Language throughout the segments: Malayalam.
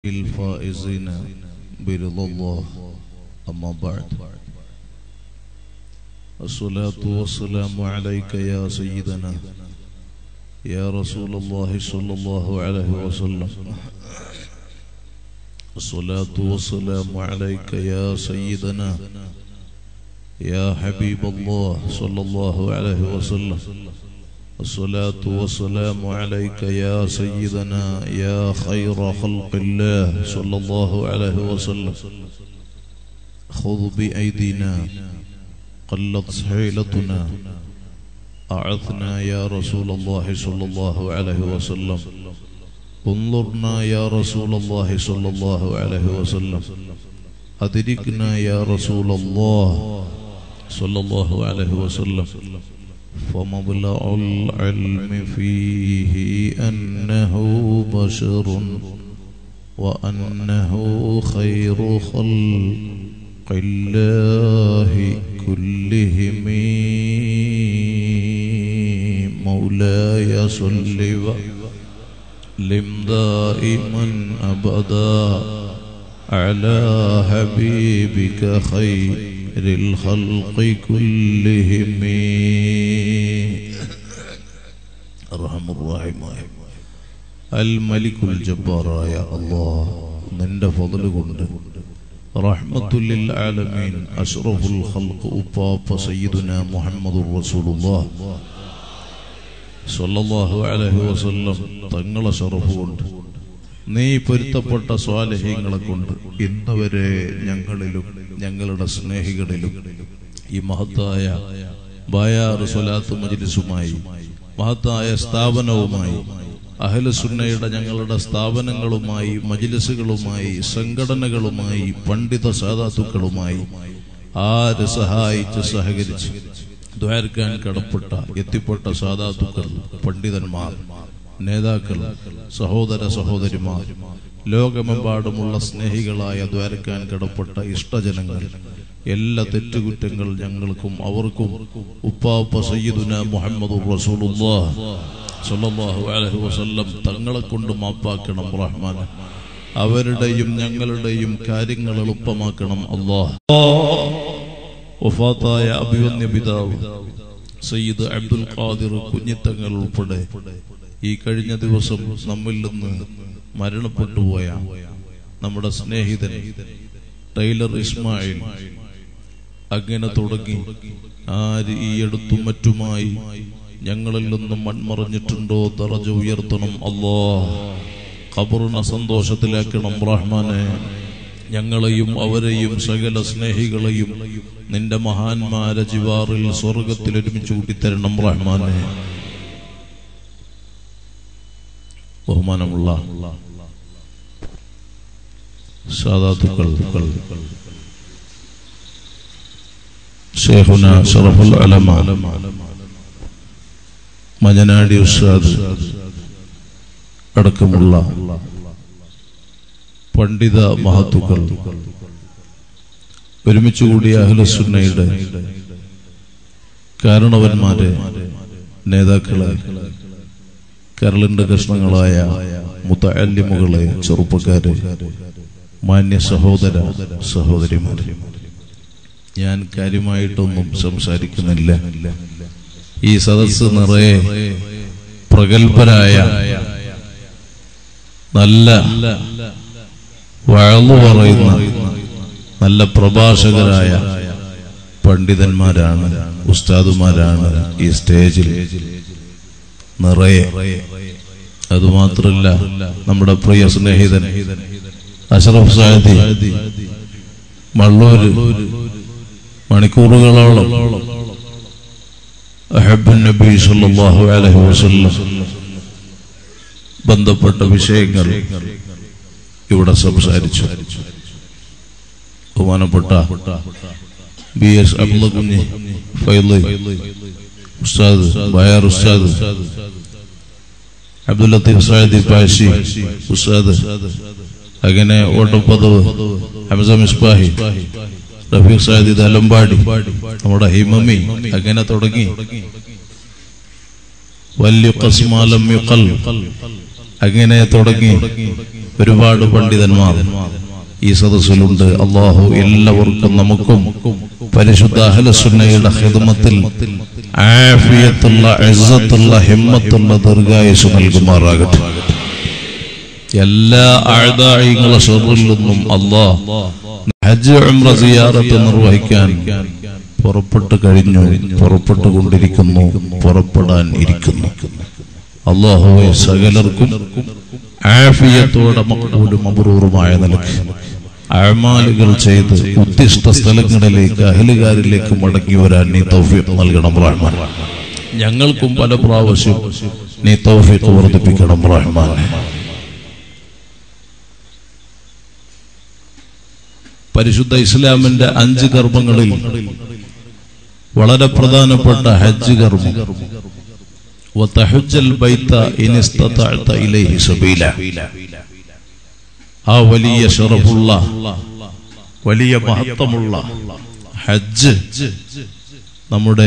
الفائزين برضا الله أما بعد الصلاة والسلام عليك يا سيدنا يا رسول الله صلى الله عليه وسلم الصلاة والسلام عليك يا سيدنا يا حبيب الله صلى الله عليه وسلم الصلاة والسلام عليك يا سيدنا يا خير خلق الله صلى الله عليه وسلم خذ بأيدينا قلت حيلتنا أعثنا يا رسول الله صلى الله عليه وسلم انظرنا يا رسول الله صلى الله عليه وسلم أدركنا يا رسول الله صلى الله عليه وسلم فمبلغ العلم فيه أنه بشر وأنه خير خلق الله كلهم مولاي صل وسلم دائما أبدا على حبيبك خير الخلق كلهم أرحم الراحمين الملك الجبار يا الله നിന്റെ ഫضل കൊണ്ട് റഹ്മത്തുല്ലിൽ ആലമീൻ അഷ്റഫുൽ ഖൽഖ് ഉപ്പാപ്പ സയ്യിദുന മുഹമ്മദുർ റസൂലുള്ളാഹ് സ്വല്ലല്ലാഹു അലൈഹി വസല്ലം തങ്ങളെ ഷറഫ് കൊണ്ട് നീ പൊരുത്തപ്പെട്ട സ്വാലഹ്യങ്ങളെ കൊണ്ട് ഇന്ന് വരെ ഞങ്ങളിലും ഞങ്ങളുടെ സ്നേഹികളിലും ഈ മഹത്തായ ബായാർ സ്വലാത്ത് മജ്ലിസുമായി മഹത്തായ സ്ഥാപനവുമായി അഹലസുന്നയുടെ ഞങ്ങളുടെ സ്ഥാപനങ്ങളുമായി മജിലിസുകളുമായി സംഘടനകളുമായി പണ്ഡിത സാധാത്തുക്കളുമായി ആര് സഹായിച്ച് സഹകരിച്ച് ദ്വാരക്കാൻ കടപ്പെട്ട എത്തിപ്പെട്ട സാധാത്തുക്കൾ പണ്ഡിതന്മാർ നേതാക്കൾ സഹോദര സഹോദരിമാർ ലോകമെമ്പാടുമുള്ള സ്നേഹികളായ ദ്വാരക്കാൻ കടപ്പെട്ട ഇഷ്ടജനങ്ങൾ എല്ലാ തെറ്റുകുറ്റങ്ങൾ ഞങ്ങൾക്കും അവർക്കും ഉപ്പാപ്പ സയ്യിദുന മുഹമ്മദ് റസൂലുള്ളാഹ് സല്ലല്ലാഹു അലൈഹി വസല്ലം തങ്ങളെ കൊണ്ട് മാപ്പാക്കണം റഹ്മാൻ അവരുടെയും ഞങ്ങളുടെയും കാര്യങ്ങൾ എളുപ്പമാക്കണം അള്ളാഹ് വഫാത്തായ അഭിവന്യ പിതാവ് സയ്യിദ് അബ്ദുൽ ഖാദിർ കുഞ്ഞിത്തങ്ങൾ ഉൾപ്പെടെ ഈ കഴിഞ്ഞ ദിവസം നമ്മിൽ നിന്ന് മരണപ്പെട്ടു പോയ നമ്മുടെ സ്നേഹിതൻ ടൈലർ ഇസ്മായിൽ അങ്ങനെ തുടങ്ങി ആര് ഈ അടുത്തും മറ്റുമായി ഞങ്ങളിൽ നിന്നും മൺമറഞ്ഞിട്ടുണ്ടോ തറജ ഉയർത്തണം അല്ലോ ഖബറിനെ സന്തോഷത്തിലാക്കണം റഹ്മാനെ ഞങ്ങളെയും അവരെയും സകല സ്നേഹികളെയും നിന്റെ മഹാന്മാരെ ജിവാറിൽ സ്വർഗത്തിൽ ഒരുമിച്ച് കൂട്ടിത്തരണം റഹ്മാനെ ബഹുമാനമുള്ള സാധാത്തുക്കൾ ഷേഖുന ഷറഫുൽ അലമ മജനാടി ഉസ്താദ് അടക്കമുള്ള പണ്ഡിത മഹത്തുക്കൾ ഒരുമിച്ച് കൂടിയ അഹ്ലസുന്നയുടെ കാരണവന്മാരെ നേതാക്കളെ കരളിന്റെ കഷ്ണങ്ങളായ മുത്തല്ലിമുകളെ ചെറുപ്പക്കാരെ മാന്യ സഹോദര സഹോദരിമാരെ ഞാൻ കാര്യമായിട്ടൊന്നും സംസാരിക്കുന്നില്ല ഈ സദസ് നിറയെ പ്രഗത്ഭരായ നല്ല വഴന്നു പറയുന്ന നല്ല പ്രഭാഷകരായ പണ്ഡിതന്മാരാണ് ഉസ്താദുമാരാണ് ഈ സ്റ്റേജിൽ നിറയെ അതുമാത്രല്ല നമ്മുടെ പ്രിയ സ്നേഹിതൻ അഷറഫ് സാദി മള്ളൂര് മണിക്കൂറുകളോളം അഹബ് നബി സല്ലല്ലാഹു അലൈഹി വസല്ലം ബന്ധപ്പെട്ട വിഷയങ്ങൾ ഇവിടെ സംസാരിച്ചു ബഹുമാനപ്പെട്ട ബി എസ് അബ്ദുള്ള കുഞ്ഞി ഫൈല് ഉസ്താദ് ബയാർ ഉസ്താദ് അബ്ദുൽ ലത്തീഫ് സാദി പാഷി ഉസ്താദ് അങ്ങനെ ഓട്ടപ്പതവ് ഹംസ മിസ്ബാഹി റഫീഖ് സാദി തലമ്പാടി നമ്മുടെ ഹിമമി അങ്ങനെ തുടങ്ങി വലിയ കസ്മാലം യുക്കൽ അങ്ങനെ തുടങ്ങി ഒരുപാട് പണ്ഡിതന്മാർ ഈ സദസ്സിലുണ്ട് അള്ളാഹു എല്ലാവർക്കും നമുക്കും പരിശുദ്ധ അഹലസുന്നയുടെ ഹിദമത്തിൽ ആഫിയത്തുള്ള ഇസ്സത്തുള്ള ഹിമ്മത്തുള്ള ദീർഘായുസ് നൽകുമാറാകട്ടെ എല്ലാ ആഴ്ദായികളെ ഷെറിൽ നിന്നും അള്ളാഹ് ഹജ്ജ് ഉംറ സിയാറത്ത് നിർവഹിക്കാൻ പുറപ്പെട്ടു കഴിഞ്ഞു പുറപ്പെട്ടു കൊണ്ടിരിക്കുന്നു പുറപ്പെടാൻ ഇരിക്കുന്നു അള്ളാഹുവെ സകലർക്കും ആഫിയത്തോടെ മക്കൂലും അപൂർവമായ നിലക്ക് അഴമാലുകൾ ചെയ്ത് ഉദ്ദിഷ്ട സ്ഥലങ്ങളിലേക്ക് അഹലുകാരിലേക്ക് മടങ്ങി വരാൻ നീ തൗഫീഖ് നൽകണം റഹ്മാൻ ഞങ്ങൾക്കും പല പ്രാവശ്യം നീ തൗഫീഖ് വർദ്ധിപ്പിക്കണം റഹ്മാൻ പരിശുദ്ധ ഇസ്ലാമിന്റെ അഞ്ച് കർമ്മങ്ങളിൽ വളരെ പ്രധാനപ്പെട്ട ഹജ്ജ് കർമ്മം وتحج البيت إن استطعت إليه سبيلا ആ വലിയ ഷറഫുള്ള വലിയ മഹത്വമുള്ള ഹജ്ജ് നമ്മുടെ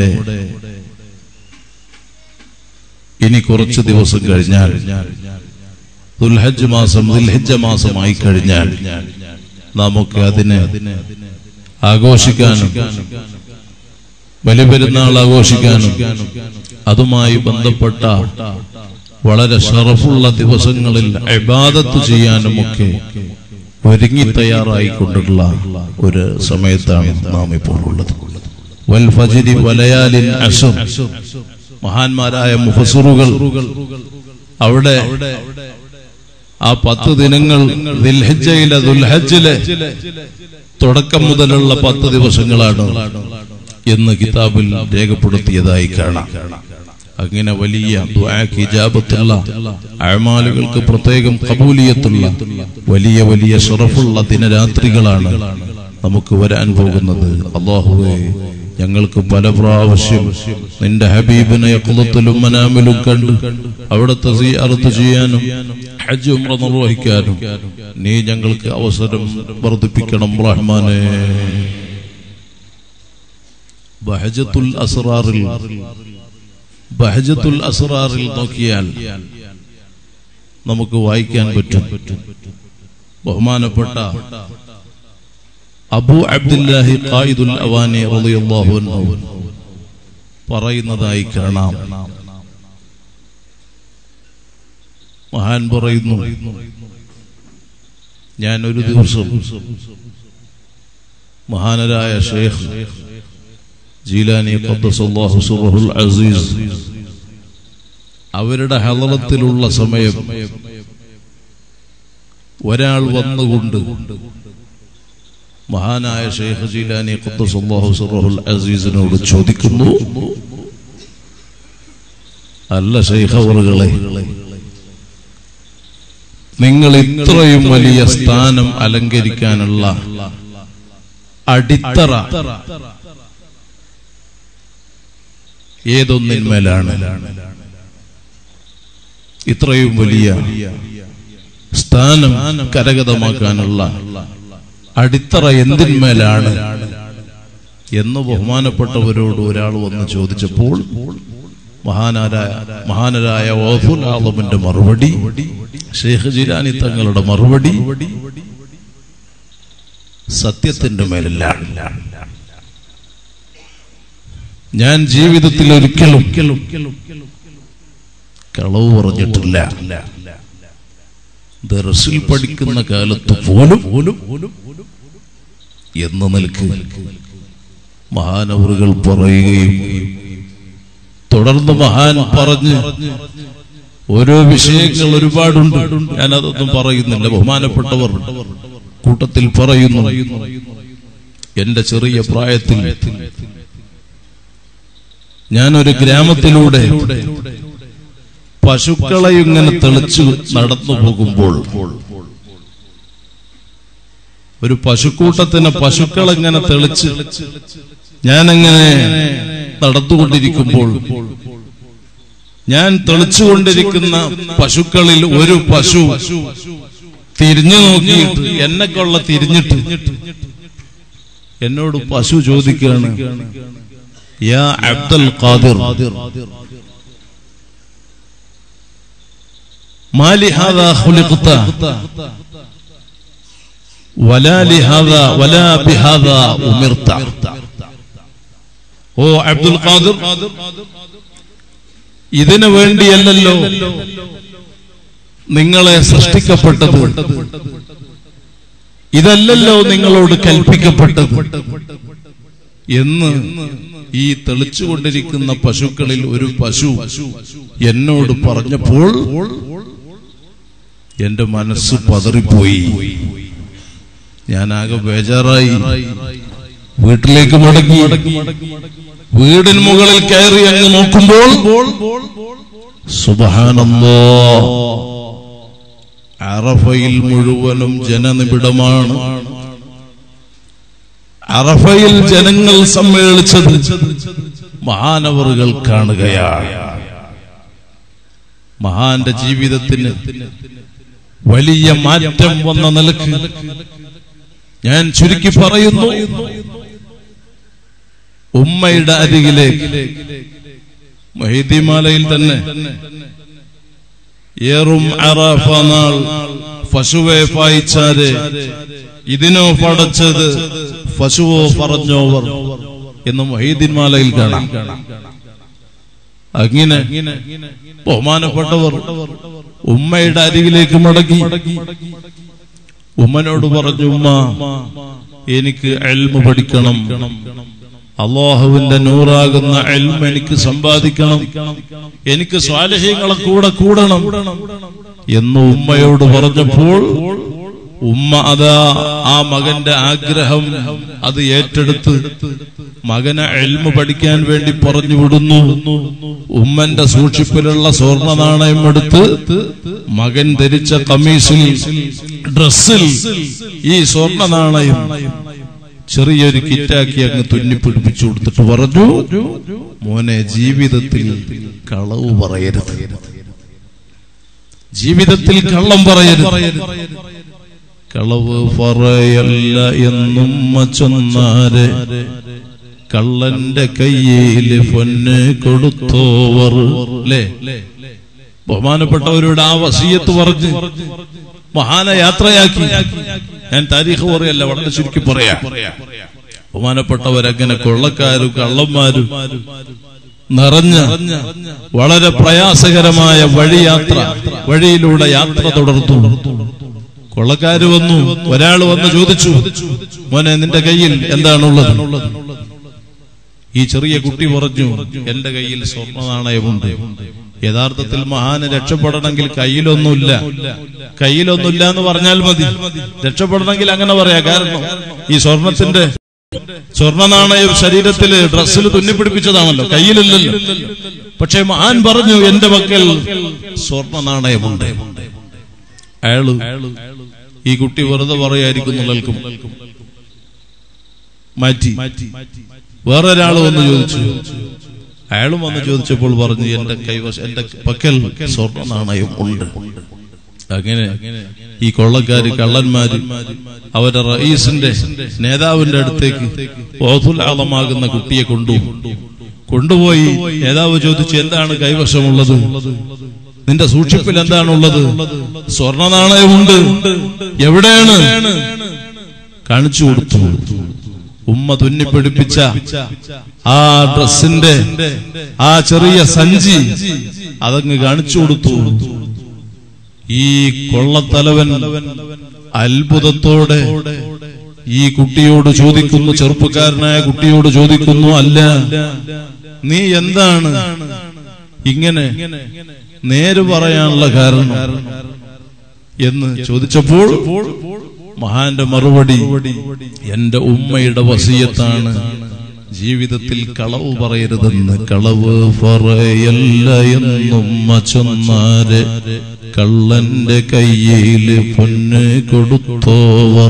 ഇനി കുറച്ച് ദിവസം കഴിഞ്ഞാൽ ദുൽഹജ്ജ് മാസം ദുൽഹജ്ജ മാസമായി കഴിഞ്ഞാൽ നമുക്ക് അതിനെ ആഘോഷിക്കാനും ബലിപെരുന്നാൾ ആഘോഷിക്കാനും അതുമായി ബന്ധപ്പെട്ട വളരെ ഷറഫുള്ള ദിവസങ്ങളിൽ ഇബാദത്ത് ചെയ്യാനുമൊക്കെ ഒരുങ്ങി തയ്യാറായിക്കൊണ്ടുള്ള ഒരു സമയത്താണ് നാം ഇപ്പോൾ ഉള്ളത് വൽ ഫജ്രി വലയാലിൻ അശർ മഹാന്മാരായ മുഫസുറുകൾ അവിടെ ആ പത്ത് ദിനങ്ങൾ ദിൽഹജ്ജയിലെ ദുൽഹജ്ജിലെ തുടക്കം മുതലുള്ള പത്ത് ദിവസങ്ങളാണ് എന്ന് കിതാബിൽ രേഖപ്പെടുത്തിയതായി കാണാം അങ്ങനെ വലിയ ദുആക്ക് ഇജാബത്തുള്ള അഴമാലുകൾക്ക് പ്രത്യേകം കബൂലിയത്തുള്ള വലിയ വലിയ ഷറഫുള്ള ദിനരാത്രികളാണ് നമുക്ക് വരാൻ പോകുന്നത് അള്ളാഹുവെ ഞങ്ങൾക്ക് പല പ്രാവശ്യം നിന്റെ ഹബീബിനെ കുളത്തിലും മനാമിലും കണ്ട് അവിടുത്തെ സിയാറത്ത് ചെയ്യാനും ഹജ്ജ് ഉംറ നിർവഹിക്കാനും നീ ഞങ്ങൾക്ക് അവസരം വർദ്ധിപ്പിക്കണം റഹ്മാനെ ബഹജത്തുൽ അസ്റാറിൽ ബഹജത്തുൽ അസ്റാറിൽ നോക്കിയാൽ നമുക്ക് വായിക്കാൻ പറ്റും ബഹുമാനപ്പെട്ട അബു അബ്ദുല്ലാഹി ഖായിദുൽ അവാനി റളിയല്ലാഹു അൻഹു പറയുന്നതായി കാണാം മഹാൻ പറയുന്നു ഞാൻ ഒരു ദിവസം മഹാനരായ ഷേഖ് ജീലാനി ഖദ്ദസല്ലാഹു സുറഹുൽ അസീസ് അവരുടെ ഹലറത്തിലുള്ള സമയം ഒരാൾ വന്നുകൊണ്ട് മഹാനായ ഷെയ്ഖ് ജീലാനി ഖദ്ദസല്ലാഹു സുറഹുൽ അസീസിനോട് ചോദിക്കുന്നു അല്ല ഷെയ്ഖ് അവറുകളെ നിങ്ങൾ ഇത്രയും വലിയ സ്ഥാനം അലങ്കരിക്കാനുള്ള അടിത്തറ ഏതൊന്നിന്മേലാണ് ഇത്രയും വലിയ സ്ഥാനം കരഗതമാക്കാനുള്ള അടിത്തറ എന്തിന്മേലാണ് എന്ന് ബഹുമാനപ്പെട്ടവരോട് ഒരാൾ വന്ന് ചോദിച്ചപ്പോൾ മഹാനാരായ മഹാനരായ ഓഫുൽ ആലമിന്റെ മറുപടി ഷെയ്ഖ് ജിലാനി തങ്ങളുടെ മറുപടി സത്യത്തിന്റെ മേലല്ല ഞാൻ ജീവിതത്തിൽ ഒരിക്കലും കളവ് പറഞ്ഞിട്ടില്ല ദർസിൽ പഠിക്കുന്ന കാലത്ത് പോലും എന്ന നിലക്ക് മഹാനവറുകൾ പറയുകയും തുടർന്ന് മഹാൻ പറഞ്ഞ് ഓരോ വിഷയങ്ങൾ ഒരുപാടുണ്ട് ഞാൻ അതൊന്നും പറയുന്നില്ല ബഹുമാനപ്പെട്ടവർ കൂട്ടത്തിൽ പറയുന്നു എന്റെ ചെറിയ പ്രായത്തിൽ ഞാനൊരു ഗ്രാമത്തിലൂടെ പശുക്കളെ ഇങ്ങനെ തെളിച്ചു നടന്നു പോകുമ്പോൾ ഒരു പശുക്കൂട്ടത്തിന് പശുക്കളെങ്ങനെ തെളിച്ച് ഞാനങ്ങനെ നടന്നുകൊണ്ടിരിക്കുമ്പോൾ ഞാൻ തെളിച്ചുകൊണ്ടിരിക്കുന്ന പശുക്കളിൽ ഒരു പശു തിരിഞ്ഞു നോക്കിയിട്ട് എന്നെ കൊള്ള തിരിഞ്ഞിട്ട് എന്നോട് പശു ചോദിക്കുകയാണ് യാ അബ്ദുൽ ഖാദിർ മാലി ഹാദാ ഖുലിഖ്ത വലാ ലിഹാദാ വലാ ബിഹാദാ ഉമിർത ഓ അബ്ദുൽ ഖാദിർ ഇതിനു വേണ്ടിയല്ലല്ലോ നിങ്ങളെ സൃഷ്ടിക്കപ്പെട്ടത് ഇതല്ലല്ലോ നിങ്ങളോട് കൽപ്പിക്കപ്പെട്ടത് എന്ന് ഈ തെളിച്ചുകൊണ്ടിരിക്കുന്ന പശുക്കളിൽ ഒരു പശു എന്നോട് പറഞ്ഞപ്പോൾ എന്റെ മനസ്സ് പതറിപ്പോയി ഞാനാകെ ബേജാറായി വീട്ടിലേക്ക് മടങ്ങി വീടിന് മുകളിൽ കയറി അങ്ങ് നോക്കുമ്പോൾ സുബഹാനന്ദോ അറഫയിൽ മുഴുവനും ജനനിബിഡമാണ് അറഫയിൽ ജനങ്ങൾ സമ്മേളിച്ചത് മഹാനവറുകൾ കാണുകയാണ് മഹാന്റെ ജീവിതത്തിന് വലിയ മാറ്റം വന്ന നിലക്ക് ഞാൻ ചുരുക്കി പറയുന്നു ഉമ്മയുടെ അരികിലേക്ക് മഹിദിമാലയിൽ തന്നെ ഏറും അറാഫ നാൾ പശുവെ പായിച്ചാരെ ഇതിനോ പടച്ചത് പശുവോ പറഞ്ഞോവർ എന്ന് മൊഹീദിൻമാലയിൽ കാണാം അങ്ങനെ ബഹുമാനപ്പെട്ടവർ ഉമ്മയുടെ അരികിലേക്ക് മടങ്ങി ഉമ്മനോട് പറഞ്ഞു ഉമ്മ എനിക്ക് എൽമ പഠിക്കണം അള്ളാഹുവിന്റെ നൂറാകുന്ന എൽമ എനിക്ക് സമ്പാദിക്കണം എനിക്ക് സ്വാലഹ്യങ്ങളെ കൂടെ കൂടണം എന്ന് ഉമ്മയോട് പറഞ്ഞപ്പോൾ ഉമ്മ അതാ ആ മകന്റെ ആഗ്രഹം അത് ഏറ്റെടുത്ത് മകനെ എൽമ പഠിക്കാൻ വേണ്ടി പറഞ്ഞു വിടുന്നു ഉമ്മന്റെ സൂക്ഷിപ്പിലുള്ള സ്വർണ്ണ നാണയം എടുത്ത് മകൻ ധരിച്ച കമ്മീസിൽ ഡ്രസ്സിൽ ഈ സ്വർണ്ണ നാണയം ചെറിയൊരു കിറ്റാക്കി അങ്ങ് തുന്നിപ്പിടിപ്പിച്ചു കൊടുത്തിട്ട് പറഞ്ഞു മോനെ ജീവിതത്തിൽ കളവ് പറയരുത് ജീവിതത്തിൽ കള്ളം പറയരുത് കളവ് പറയല്ല എന്നും ചൊന്നാരെ കള്ളന്റെ കയ്യിൽ പൊന്ന് കൊടുത്തോവർ അല്ലേ ബഹുമാനപ്പെട്ടവരുടെ ആ വസീയത്ത് പറഞ്ഞ് മഹാന യാത്രയാക്കി ഞാൻ താരീഖ് പറയല്ല വളരെ ചുരുക്കി പറയാം ബഹുമാനപ്പെട്ടവരങ്ങനെ കൊള്ളക്കാരും കള്ളന്മാരും നിറഞ്ഞ വളരെ പ്രയാസകരമായ വഴിയാത്ര വഴിയിലൂടെ യാത്ര തുടർന്നു കൊള്ളക്കാര് വന്നു ഒരാൾ വന്ന് ചോദിച്ചു മോനെ നിന്റെ കയ്യിൽ എന്താണുള്ളത് ഈ ചെറിയ കുട്ടി പറഞ്ഞു എന്റെ കയ്യിൽ സ്വർണ്ണ നാണയമുണ്ട് യഥാർത്ഥത്തിൽ മഹാന് രക്ഷപ്പെടണമെങ്കിൽ കയ്യിലൊന്നുമില്ല കയ്യിലൊന്നുമില്ല എന്ന് പറഞ്ഞാൽ മതി രക്ഷപ്പെടണമെങ്കിൽ അങ്ങനെ പറയാ കാരണം ഈ സ്വർണത്തിന്റെ സ്വർണ്ണ നാണയം ശരീരത്തിൽ ഡ്രസ്സിൽ തുന്നിപ്പിടിപ്പിച്ചതാണല്ലോ കയ്യിലില്ലല്ലോ പക്ഷെ മഹാൻ പറഞ്ഞു എന്റെ പക്കൽ സ്വർണ്ണ നാണയമുണ്ട് അയാള് ഈ കുട്ടി വെറുതെ പറയായിരിക്കും കേൾക്കും മാറ്റി വേറൊരാൾ വന്ന് ചോദിച്ചു അയാളും വന്ന് ചോദിച്ചപ്പോൾ പറഞ്ഞു എന്റെ കൈവശം എന്റെ പക്കൽ സ്വർണ്ണ നാണയം ഉണ്ട് അങ്ങനെ ഈ കൊള്ളക്കാര് കള്ളന്മാര് അവരുടെ റയീസിന്റെ നേതാവിന്റെ അടുത്തേക്ക് ഓതുൽ ആളമാകുന്ന കുട്ടിയെ കൊണ്ടു കൊണ്ടുപോയി നേതാവ് ചോദിച്ചു എന്താണ് കൈവശമുള്ളത് നിന്റെ സൂക്ഷിപ്പിൽ എന്താണുള്ളത് സ്വർണ്ണ നാണയമുണ്ട് എവിടെയാണ് കാണിച്ചു കൊടുത്തു ഉമ്മ തുന്നിപ്പിടിപ്പിച്ച ആ ഡ്രസ്സിന്റെ ആ ചെറിയ സഞ്ചി അതങ്ങ് കാണിച്ചു കൊടുത്തു ഈ കൊള്ളത്തലവൻ അത്ഭുതത്തോടെ ഈ കുട്ടിയോട് ചോദിക്കുന്നു ചെറുപ്പക്കാരനായ കുട്ടിയോട് ചോദിക്കുന്നു അല്ല നീ എന്താണ് ഇങ്ങനെ നേര് പറയാനുള്ള കാരണം എന്ന് ചോദിച്ചപ്പോൾ മഹാന്റെ മറുപടി എന്റെ ഉമ്മയുടെ വസീയത്താണ് ജീവിതത്തിൽ കളവ് പറയരുതെന്ന് കളവ് പറയല്ല എന്നുമ്മ ചൊന്നാര് കള്ളന്റെ കയ്യില് പൊന്ന് കൊടുത്തോവർ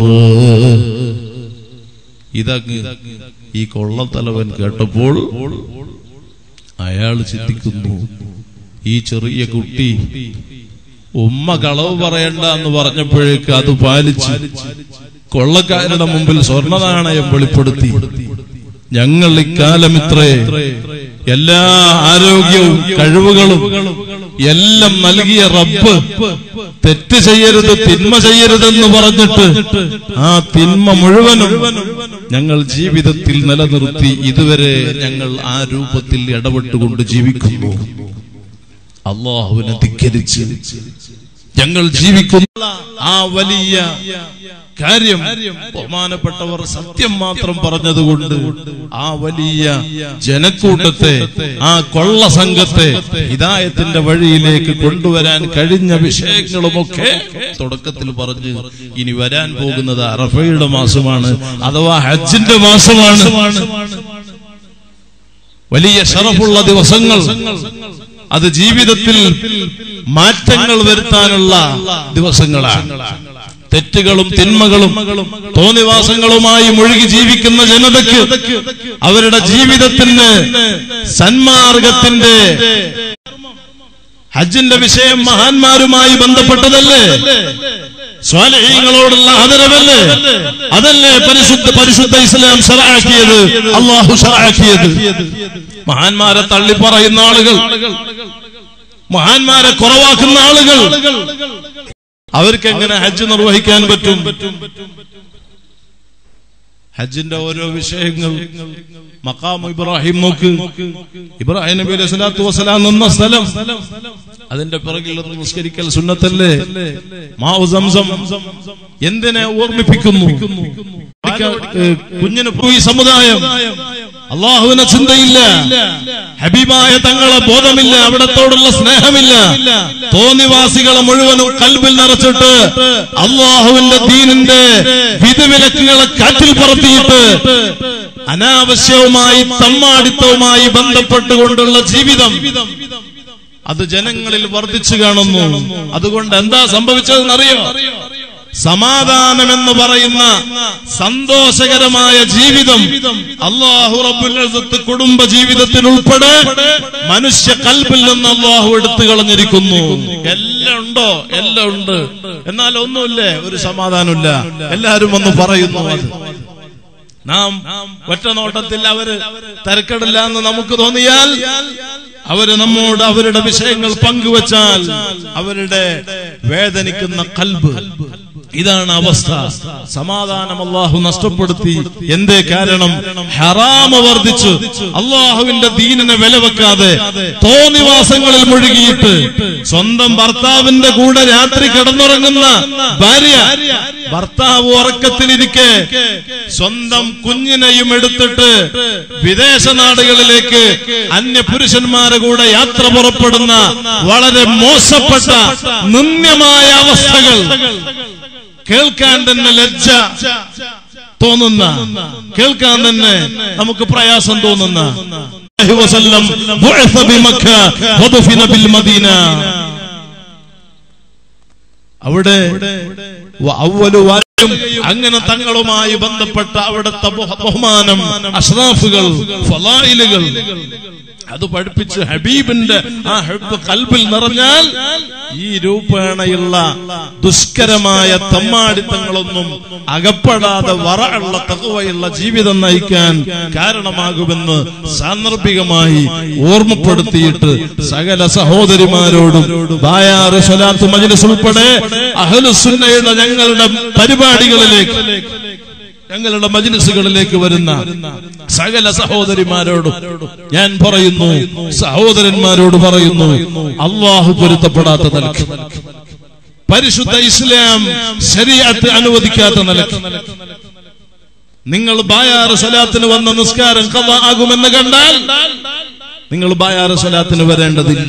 ഇതങ്ങ് ഈ കൊള്ളത്തലവൻ കേട്ടപ്പോൾ അയാൾ ചിന്തിക്കുന്നു ഈ ചെറിയ കുട്ടി ഉമ്മ കളവ് പറയണ്ട എന്ന് പറഞ്ഞപ്പോഴേക്ക് അത് പാലിച്ച് കൊള്ളക്കാരുടെ മുമ്പിൽ സ്വർണ്ണ നാണയം വെളിപ്പെടുത്തി ഞങ്ങൾ ഇക്കാലം ഇത്രേ എല്ലാ ആരോഗ്യവും കഴിവുകളും എല്ലാം നൽകിയ റബ്ബ് തെറ്റ് ചെയ്യരുത് തിന്മ ചെയ്യരുതെന്ന് പറഞ്ഞിട്ട് ആ തിന്മ മുഴുവനും ഞങ്ങൾ ജീവിതത്തിൽ നിലനിർത്തി ഇതുവരെ ഞങ്ങൾ ആ രൂപത്തിൽ ഇടപെട്ടുകൊണ്ട് ജീവിക്കുന്നു അള്ളാഹുവിനെ ധിക്കരിച്ച് ഞങ്ങൾ ജീവിക്കുന്ന ആ വലിയ കാര്യം ബഹുമാനപ്പെട്ടവർ സത്യം മാത്രം പറഞ്ഞതുകൊണ്ട് ആ വലിയ ജനക്കൂട്ടത്തെ ആ കൊള്ള സംഘത്തെ ഹിദായത്തിന്റെ വഴിയിലേക്ക് കൊണ്ടുവരാൻ കഴിഞ്ഞ വിഷയങ്ങളുമൊക്കെ തുടക്കത്തിൽ പറഞ്ഞു ഇനി വരാൻ പോകുന്നത് അറഫയുടെ മാസമാണ് അഥവാ ഹജ്ജിന്റെ മാസമാണ് വലിയ ഷറഫുള്ള ദിവസങ്ങൾ അത് ജീവിതത്തിൽ മാറ്റങ്ങൾ വരുത്താനുള്ള ദിവസങ്ങളാണ് തെറ്റുകളും തിന്മകളും തോന്നിവാസങ്ങളുമായി മുഴുകി ജീവിക്കുന്ന ജനതയ്ക്ക് അവരുടെ ജീവിതത്തിന് സന്മാർഗത്തിന്റെ ഹജ്ജിന്റെ വിഷയം മഹാന്മാരുമായി ബന്ധപ്പെട്ടതല്ലേ സ്വാലഹീങ്ങളോടുള്ള ആദരവല്ലേ അതല്ലേ പരിശുദ്ധ പരിശുദ്ധ ഇസ്ലാം ഷറാക്കിയത് അള്ളാഹു ഷറാക്കിയത് മഹാന്മാരെ തള്ളി പറയുന്ന ആളുകൾ മഹാന്മാരെ കുറവാക്കുന്ന ആളുകൾ അവർക്ക് എങ്ങനെ ഹജ്ജ് നിർവഹിക്കാൻ പറ്റും ഹജ്ജിന്റെ ഓരോ വിഷയങ്ങൾ മക്കാം ഇബ്രാഹിം നോക്ക് ഇബ്രാഹിം നബി അലൈഹി സ്വലാത്തു വസ്സലാം നിന്ന സ്ഥലം അതിന്റെ പിറകിൽ ഒന്ന് നിസ്കരിക്കൽ സുന്നത്തല്ലേ മാവു സംസം എന്തിനെ ഓർമ്മിപ്പിക്കുന്നു ഏഹ് കുഞ്ഞിന് പോയി സമുദായം അള്ളാഹുവിനെ ചിന്തയില്ല ഹബീബായ തങ്ങളെ ബോധമില്ല അവിടത്തോടുള്ള സ്നേഹമില്ല തോന്നിവാസികളെ മുഴുവനും കൽബിൽ നിറച്ചിട്ട് അള്ളാഹുവിന്റെ ദീനിന്റെ വിധിവിലക്കുകളെ കാറ്റിൽ പറത്തിയിട്ട് അനാവശ്യവുമായി തമ്മാടിത്തവുമായി ബന്ധപ്പെട്ടുകൊണ്ടുള്ള ജീവിതം അത് ജനങ്ങളിൽ വർദ്ധിച്ചു കാണുന്നു അതുകൊണ്ട് എന്താ സംഭവിച്ചതെന്നറിയോ സമാധാനം എന്ന് പറയുന്ന സന്തോഷകരമായ ജീവിതം അള്ളാഹു റബ്ബുൽ കുടുംബ ജീവിതത്തിൽ ഉൾപ്പെടെ മനുഷ്യ കൽബിൽ നിന്ന് അള്ളാഹു എടുത്തു കളഞ്ഞിരിക്കുന്നു എല്ലാം ഉണ്ടോ എല്ലാം ഉണ്ട് എന്നാൽ ഒന്നുമില്ലേ ഒരു സമാധാനമില്ല എല്ലാരും ഒന്ന് പറയുന്നു അത് നാം ഒറ്റ നോട്ടത്തിൽ അവര് തിരക്കടില്ല എന്ന് നമുക്ക് തോന്നിയാൽ അവര് നമ്മോട് അവരുടെ വിഷയങ്ങൾ പങ്കുവച്ചാൽ അവരുടെ വേദനിക്കുന്ന കൽബ് ഇതാണ് അവസ്ഥ സമാധാനം അള്ളാഹു നഷ്ടപ്പെടുത്തി എന്തേ കാരണം ഹറാമ വർദ്ധിച്ചു അള്ളാഹുവിന്റെ ദീനിനെ വില വെക്കാതെ തോന്നിവാസങ്ങളിൽ മുഴുകിയിട്ട് സ്വന്തം ഭർത്താവിന്റെ കൂടെ രാത്രി കിടന്നുറങ്ങുന്ന ഭാര്യ ഭർത്താവ് ഉറക്കത്തിലിരിക്കെ സ്വന്തം കുഞ്ഞിനെയും എടുത്തിട്ട് വിദേശ നാടുകളിലേക്ക് അന്യ പുരുഷന്മാരെ കൂടെ യാത്ര പുറപ്പെടുന്ന വളരെ മോശപ്പെട്ട നിന്ദ്യമായ അവസ്ഥകൾ കേൾക്കാൻ തന്നെ ലജ്ജ തോന്നുന്ന കേൾക്കാൻ തന്നെ നമുക്ക് പ്രയാസം തോന്നുന്ന വസല്ലം ബുഅസ ബിമക്ക വദഫിന ബിൽ മദീന അവിടെ അവലു വാലും അങ്ങനെ തങ്ങളുമായി ബന്ധപ്പെട്ട അവിടുത്തെ ബഹു- ബഹുമാനം അഷ്റാഫുകൾ ഫലായിലുകൾ അത് പഠിപ്പിച്ച് ഹബീബിന്റെ ആ ഹെബ് കൽബിൽ നിറഞ്ഞാൽ ഈ രൂപേണയുള്ള ദുഷ്കരമായ തമ്മാടിത്തങ്ങളൊന്നും അകപ്പെടാതെ വറയുള്ള തകവയുള്ള ജീവിതം നയിക്കാൻ കാരണമാകുമെന്ന് സാന്ദർഭികമായി ഓർമ്മപ്പെടുത്തിയിട്ട് സകല സഹോദരിമാരോടും ബായാറ് സ്വലാത്ത് മജ്ലിസ് ഉൾപ്പെടെ അഹ്ലുസുന്നയുടെ ഞങ്ങളുടെ പരിപാടികളിലേക്ക് ഞങ്ങളുടെ മജ്ലിസുകളിലേക്ക് വരുന്ന സകല സഹോദരിമാരോടും ഞാൻ പറയുന്നു സഹോദരന്മാരോട് പറയുന്നു അള്ളാഹു പൊരുത്തപ്പെടാത്ത നിലക്ക് പരിശുദ്ധ ഇസ്ലാം ശരീഅത്ത് അനുവദിക്കാത്ത നിലക്ക് നിങ്ങൾ ബായാറ് സ്വലാത്തിന് വന്ന നിസ്കാരം കഥ ആകുമെന്ന് കണ്ടാൽ നിങ്ങൾ ബായാറ് സ്വലാത്തിന് വരേണ്ടതില്ല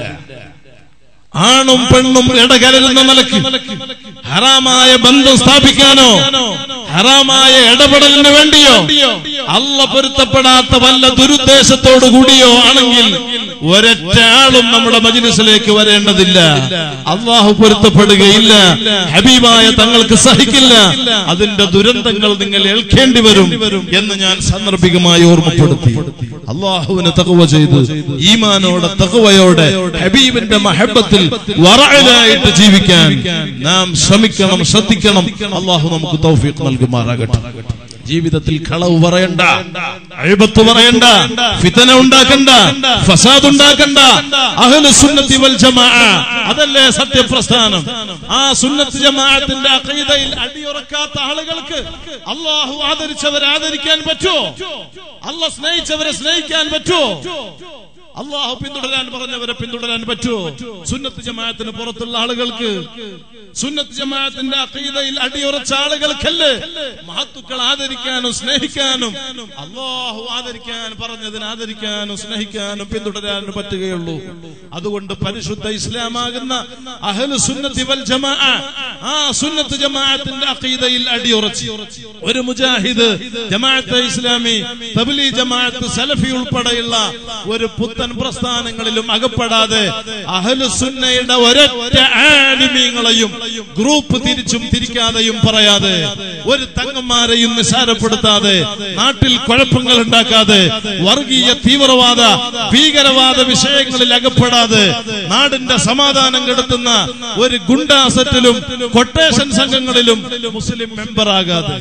ആണും പെണ്ണും ഇടകലരുന്ന നിലക്ക് ഹറാമായ ബന്ധം സ്ഥാപിക്കാനോ ഹറാമായ ഇടപെടലിന് വേണ്ടിയോ അല്ല പൊരുത്തപ്പെടാത്ത വല്ല ദുരുദ്ദേശത്തോടു കൂടിയോ ആണെങ്കിൽ ഒരൊറ്റ ആളും നമ്മുടെ മജിലിസിലേക്ക് വരേണ്ടതില്ല അള്ളാഹു പൊരുത്തപ്പെടുകയില്ല ഹബീബായ തങ്ങൾക്ക് സഹിക്കില്ല അതിന്റെ ദുരന്തങ്ങൾ നിങ്ങൾ ഏൽക്കേണ്ടി വരും എന്ന് ഞാൻ സാന്ദർഭികമായി ഓർമ്മപ്പെടുത്തി അള്ളാഹുവിന് തകവ ചെയ്ത് ഈമാനോടെ തകവയോടെ ഹബീബിന്റെ മഹബത്തിൽ വറയിലായിട്ട് ജീവിക്കാൻ നാം ശ്രമിക്കണം ശ്രദ്ധിക്കണം അള്ളാഹു നമുക്ക് തൗഫീഖ് നൽകുമാറാകട്ടെ ജീവിതത്തിൽ കളവ് പറയണ്ട അഴിബത്ത് പറയണ്ട ഫിതന ഉണ്ടാക്കണ്ട ഫസാദ് ഉണ്ടാക്കണ്ട അഹ്ലു സുന്നത്തി വൽ ജമാ അതല്ലേ സത്യപ്രസ്ഥാനം ആ സുന്നത്ത് ജമാഅത്തിന്റെ അഖീദയിൽ അടിയുറക്കാത്ത ആളുകൾക്ക് അള്ളാഹു ആദരിച്ചവരെ ആദരിക്കാൻ പറ്റുമോ അല്ല സ്നേഹിച്ചവരെ സ്നേഹിക്കാൻ പറ്റുമോ അള്ളാഹു പിന്തുടരാൻ പറഞ്ഞവരെ പിന്തുടരാൻ പറ്റുമോ സുന്നത്ത് ജമാഅത്തിന് പുറത്തുള്ള ആളുകൾക്ക് സുന്നത്ത് ജമാഅത്തിന്റെ അഖീദയിൽ അടിയുറച്ച ആളുകൾക്കല്ലേ മഹത്തുക്കൾ ആദരിക്കാനും സ്നേഹിക്കാനും അള്ളാഹു ആദരിക്കാൻ പറഞ്ഞതിന് ആദരിക്കാനും സ്നേഹിക്കാനും പിന്തുടരാനും പറ്റുകയുള്ളൂ അതുകൊണ്ട് പരിശുദ്ധ ഇസ്ലാമാകുന്ന അഹ്ലു സുന്നത്തി വൽ ജമാ ആ സുന്നത്ത് ജമാഅത്തിന്റെ അഖീദയിൽ അടിയുറച്ച് ഒരു മുജാഹിദ് ജമാഅത്തെ ഇസ്ലാമി തബ്ലീ ജമാഅത്ത് സലഫി ഉൾപ്പെടെയുള്ള ഒരു പുത്തൻ പ്രസ്ഥാനങ്ങളിലും അകപ്പെടാതെ അഹ്ലു സുന്നയുടെ ഒരൊറ്റ ആലിമീങ്ങളെയും ഗ്രൂപ്പ് തിരിച്ചും തിരിക്കാതെയും പറയാതെ ഒരു തങ്ങന്മാരെയും നിസാരപ്പെടുത്താതെ നാട്ടിൽ കുഴപ്പങ്ങൾ ഉണ്ടാക്കാതെ വർഗീയ തീവ്രവാദ ഭീകരവാദ വിഷയങ്ങളിൽ അകപ്പെടാതെ നാടിന്റെ സമാധാനം കെടുത്തുന്ന ഒരു ഗുണ്ടാസറ്റിലും കൊട്ടേഷൻ സംഘങ്ങളിലും മുസ്ലിം മെമ്പർ ആകാതെ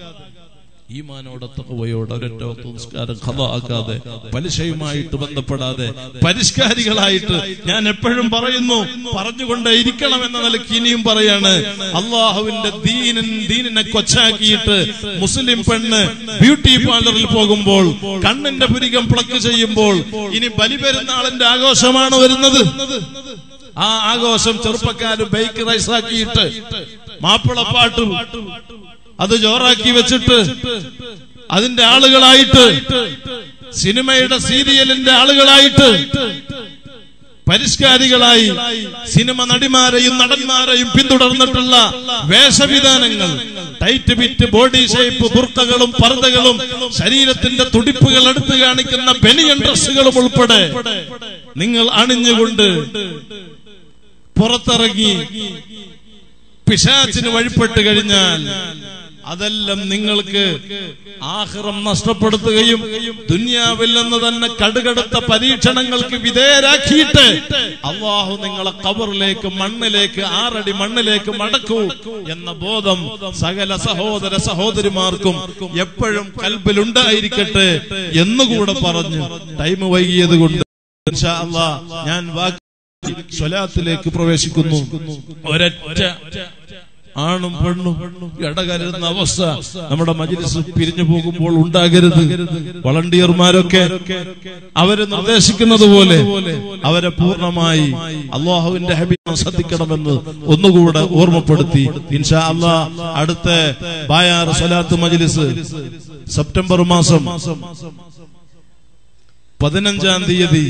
ഈമാനോടെ തഖവയോടെ ഒരൊറ്റ വക്ത് നിസ്കാരം ഖദാ ആക്കാതെ പലിശയുമായിട്ട് ബന്ധപ്പെടാതെ പരിഷ്കാരികളായിട്ട് ഞാൻ എപ്പോഴും പറയുന്നു പറഞ്ഞുകൊണ്ടേ ഇരിക്കണം എന്ന നിലയ്ക്ക് ഇനിയും പറയാണ് അള്ളാഹുവിന്റെ ദീനൻ ദീനിനെ കൊച്ചാക്കിയിട്ട് മുസ്ലിം പെണ്ണ് ബ്യൂട്ടി പാർലറിൽ പോകുമ്പോൾ കണ്ണിന്റെ പുരികം പ്ലക്ക് ചെയ്യുമ്പോൾ ഇനി ബലിപെരുന്നാളിന്റെ ആഘോഷമാണ് വരുന്നത് ആ ആഘോഷം ചെറുപ്പക്കാര് ബൈക്ക് റൈസാക്കിയിട്ട് മാപ്പിളപ്പാട്ടും അത് ജോറാക്കി വെച്ചിട്ട് അതിന്റെ ആളുകളായിട്ട് സിനിമയുടെ സീരിയലിന്റെ ആളുകളായിട്ട് പരിഷ്കാരികളായി സിനിമ നടിമാരെയും നടന്മാരെയും പിന്തുടർന്നിട്ടുള്ള വേഷവിധാനങ്ങൾ ടൈറ്റ് ബിറ്റ് ബോഡി ഷേപ്പ് ബുർക്കകളും പർദ്ദകളും ശരീരത്തിന്റെ തുടിപ്പുകൾ എടുത്തു കാണിക്കുന്ന ബനിയൻ ഡ്രസ്സുകളും ഉൾപ്പെടെ നിങ്ങൾ അണിഞ്ഞുകൊണ്ട് പുറത്തിറങ്ങി പിശാച്ചിന് വഴിപ്പെട്ട് കഴിഞ്ഞാൽ അതെല്ലാം നിങ്ങൾക്ക് ആഹ്റം നഷ്ടപ്പെടുത്തുകയും ദുന്യാവിൽ നിന്ന് തന്നെ കടുകടുത്ത പരീക്ഷണങ്ങൾക്ക് വിധേയരാക്കിയിട്ട് അള്ളാഹു നിങ്ങളെ കബറിലേക്ക് മണ്ണിലേക്ക് ആറടി മണ്ണിലേക്ക് മടക്കൂ എന്ന ബോധം സകല സഹോദര സഹോദരിമാർക്കും എപ്പോഴും കൽബിലുണ്ടായിരിക്കട്ടെ എന്നുകൂടെ പറഞ്ഞു ടൈം വൈകിയത് കൊണ്ട് ഇൻഷാ അല്ലാ ഞാൻ വാക്ക് സ്വലാത്തിലേക്ക് പ്രവേശിക്കുന്നു ഒരൊറ്റ ആണും പെണ്ണും ഇടകരുന്ന അവസ്ഥ നമ്മുടെ മജിലിസ് പിരിഞ്ഞു പോകുമ്പോൾ ഉണ്ടാകരുത് വളണ്ടിയർമാരൊക്കെ അവര് നിർദ്ദേശിക്കുന്നത് പോലെ അവരെ പൂർണ്ണമായി അള്ളാഹുവിന്റെ ഹബീബ് ശ്രദ്ധിക്കണമെന്ന് ഒന്നുകൂടെ ഓർമ്മപ്പെടുത്തി ഇൻഷാ അള്ളാ അടുത്ത ബായാർ സ്വലാത്ത് മജിലിസ് സെപ്റ്റംബർ മാസം പതിനഞ്ചാം തീയതി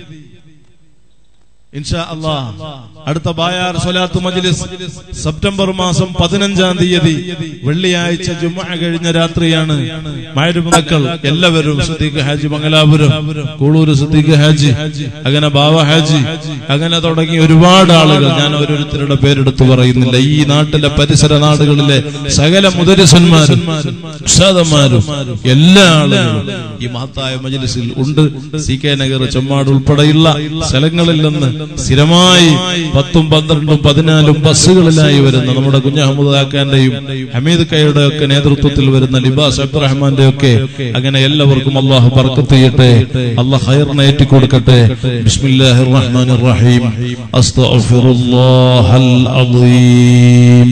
ഇൻഷാ അള്ളാ അടുത്ത ബായാർ സ്വലാത്ത് മജ്ലിസ് സെപ്റ്റംബർ മാസം പതിനഞ്ചാം തീയതി വെള്ളിയാഴ്ച ജുമ കഴിഞ്ഞ രാത്രിയാണ് മഴമക്കൾ എല്ലാവരും സിദ്ദീഖ് ഹാജി മംഗലാപുരം കൂളൂര് സിദ്ദീഖ് ഹാജി അങ്ങനെ ബാവ ഹാജി അങ്ങനെ തുടങ്ങി ഒരുപാട് ആളുകൾ ഞാൻ ഓരോരുത്തരുടെ പേരെടുത്ത് പറയുന്നില്ല ഈ നാട്ടിലെ പരിസര നാടുകളിലെ സകല മുദരിസന്മാരും ഉസ്താദന്മാരും എല്ലാ ആളുകളും ഈ മഹത്തായ മജ്ലിസിൽ ഉണ്ട് സി കെ നഗർ ചെമ്മാട് ഉൾപ്പെടെയുള്ള സ്ഥലങ്ങളിൽ നിന്ന് സ്ഥിരമായി പത്തും പന്ത്രണ്ടും പതിനാലും ബസ്സുകളിലായി വരുന്ന നമ്മുടെ കുഞ്ഞഹമ്മദ് കാക്കാന്റെയും ഹമീദ് കയുടെ ഒക്കെ നേതൃത്വത്തിൽ വരുന്ന ലിബാസ് അബ്ദുറഹ്മാന്റെ ഒക്കെ അങ്ങനെ എല്ലാവർക്കും അള്ളാഹു ബർക്കത്ത് ചെയ്യട്ടെ അള്ളാഹ് ഹൈറിനെ ഏറ്റിക്കൊടുക്കട്ടെ ബിസ്മില്ലാഹിർ റഹ്മാനിർ റഹീം അസ്തഗ്ഫിറുല്ലാഹൽ അദീം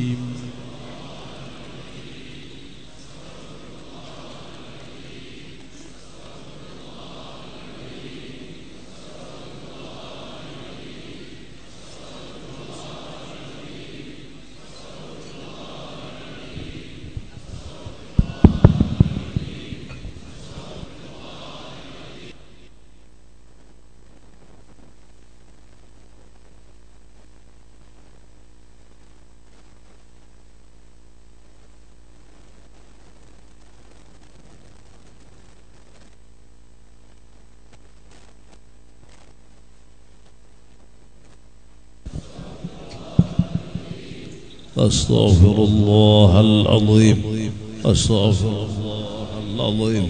أستغفر الله العظيم أستغفر الله العظيم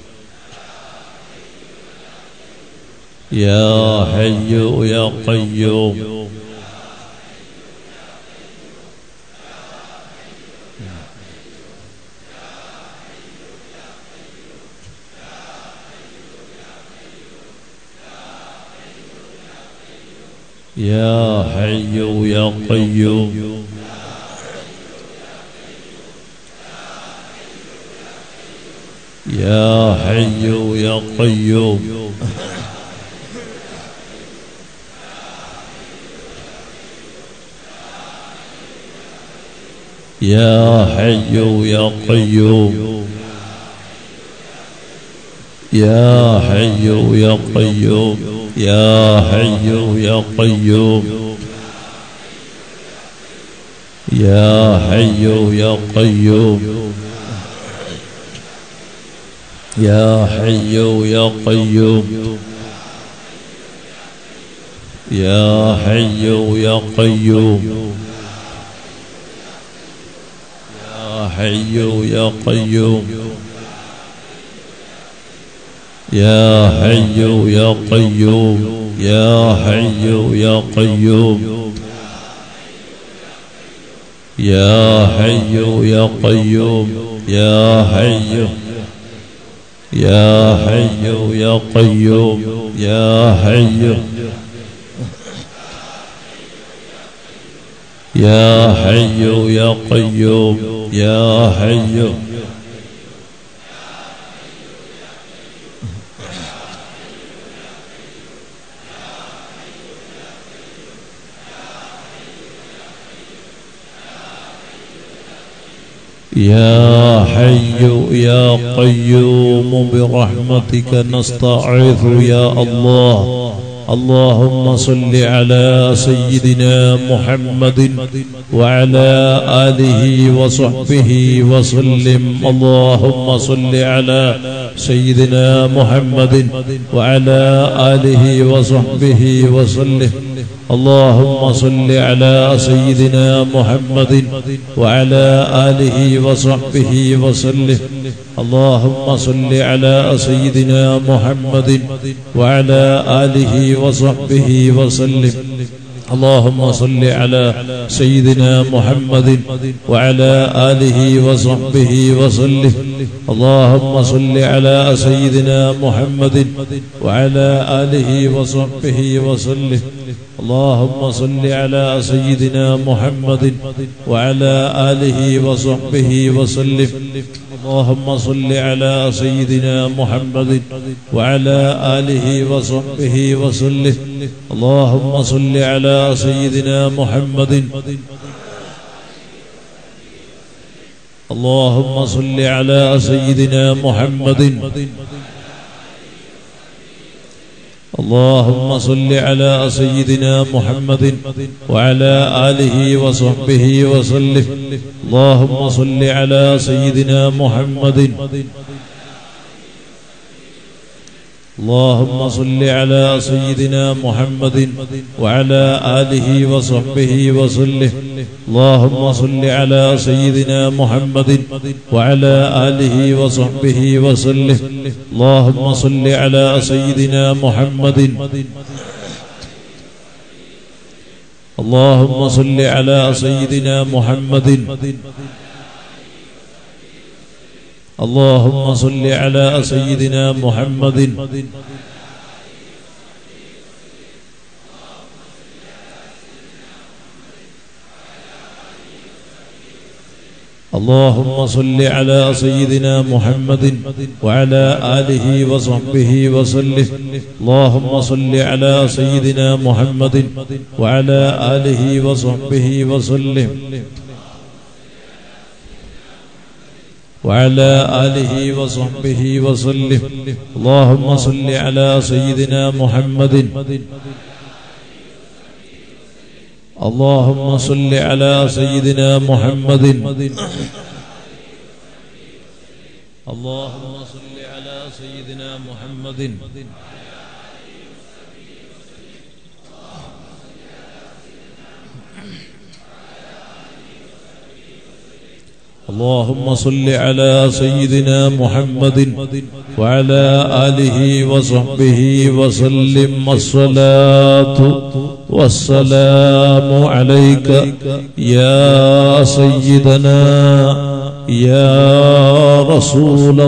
يا حي يا قيوم يا حي يا قيوم يا حي يا قيوم يا حي يا قيوم يا حي يا قيوم يا حي يا قيوم يا حي يا قيوم يا حي يا قيوم يا حي يا قيوم يا حي يا قيوم يا حي يا قيوم يا حي يا قيوم يا حي يا قيوم يا حي يا حي يا قيوم يا حي يا حي يا قيوم يا حي يا حي يا قيوم برحمتك نستعيذ يا الله اللهم صل على سيدنا محمد وعلى آله وصحبه وسلم اللهم صل على سيدنا محمد وعلى آله وصحبه وسلم اللهم صل على سيدنا محمد وعلى آله وصحبه وسلم اللهم صل على سيدنا محمد وعلى آله وصحبه وسلم اللهم صل على سيدنا محمد وعلى آله وصحبه وسلم اللهم صل على سيدنا محمد وعلى آله وصحبه وسلم اللهم صل على سيدنا محمد وعلى آله وصحبه وسلم اللهم صل على سيدنا محمد وعلى آله وصحبه وسلم اللهم صل على سيدنا محمد اللهم صل على سيدنا محمد اللهم صل على سيدنا محمد وعلى آله وصحبه وسلم اللهم صل على سيدنا محمد اللهم صل على سيدنا محمد وعلى آله وصحبه وسلم اللهم صل على سيدنا محمد وعلى آله وصحبه وسلم اللهم صل على سيدنا محمد اللهم صل على سيدنا محمد اللهم صل على سيدنا محمد اللهم صل على سيدنا محمد وعلى آله وصحبه وسلم اللهم صل على سيدنا محمد وعلى آله وصحبه وسلم وعلى آله وصحبه وسلم اللهم صل على سيدنا محمد اللهم صل على سيدنا محمد اللهم صل على سيدنا محمد اللهم صل على سيدنا محمد وعلى آله وصحبه وسلم الصلاة والسلام عليك يا سيدنا يا رسول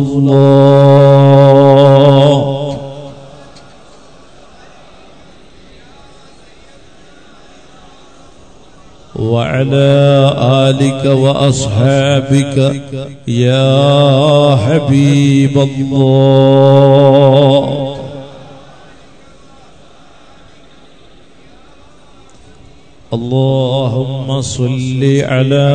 الله وعلى آلك وأصحابك يا حبيب الله اللهم صل على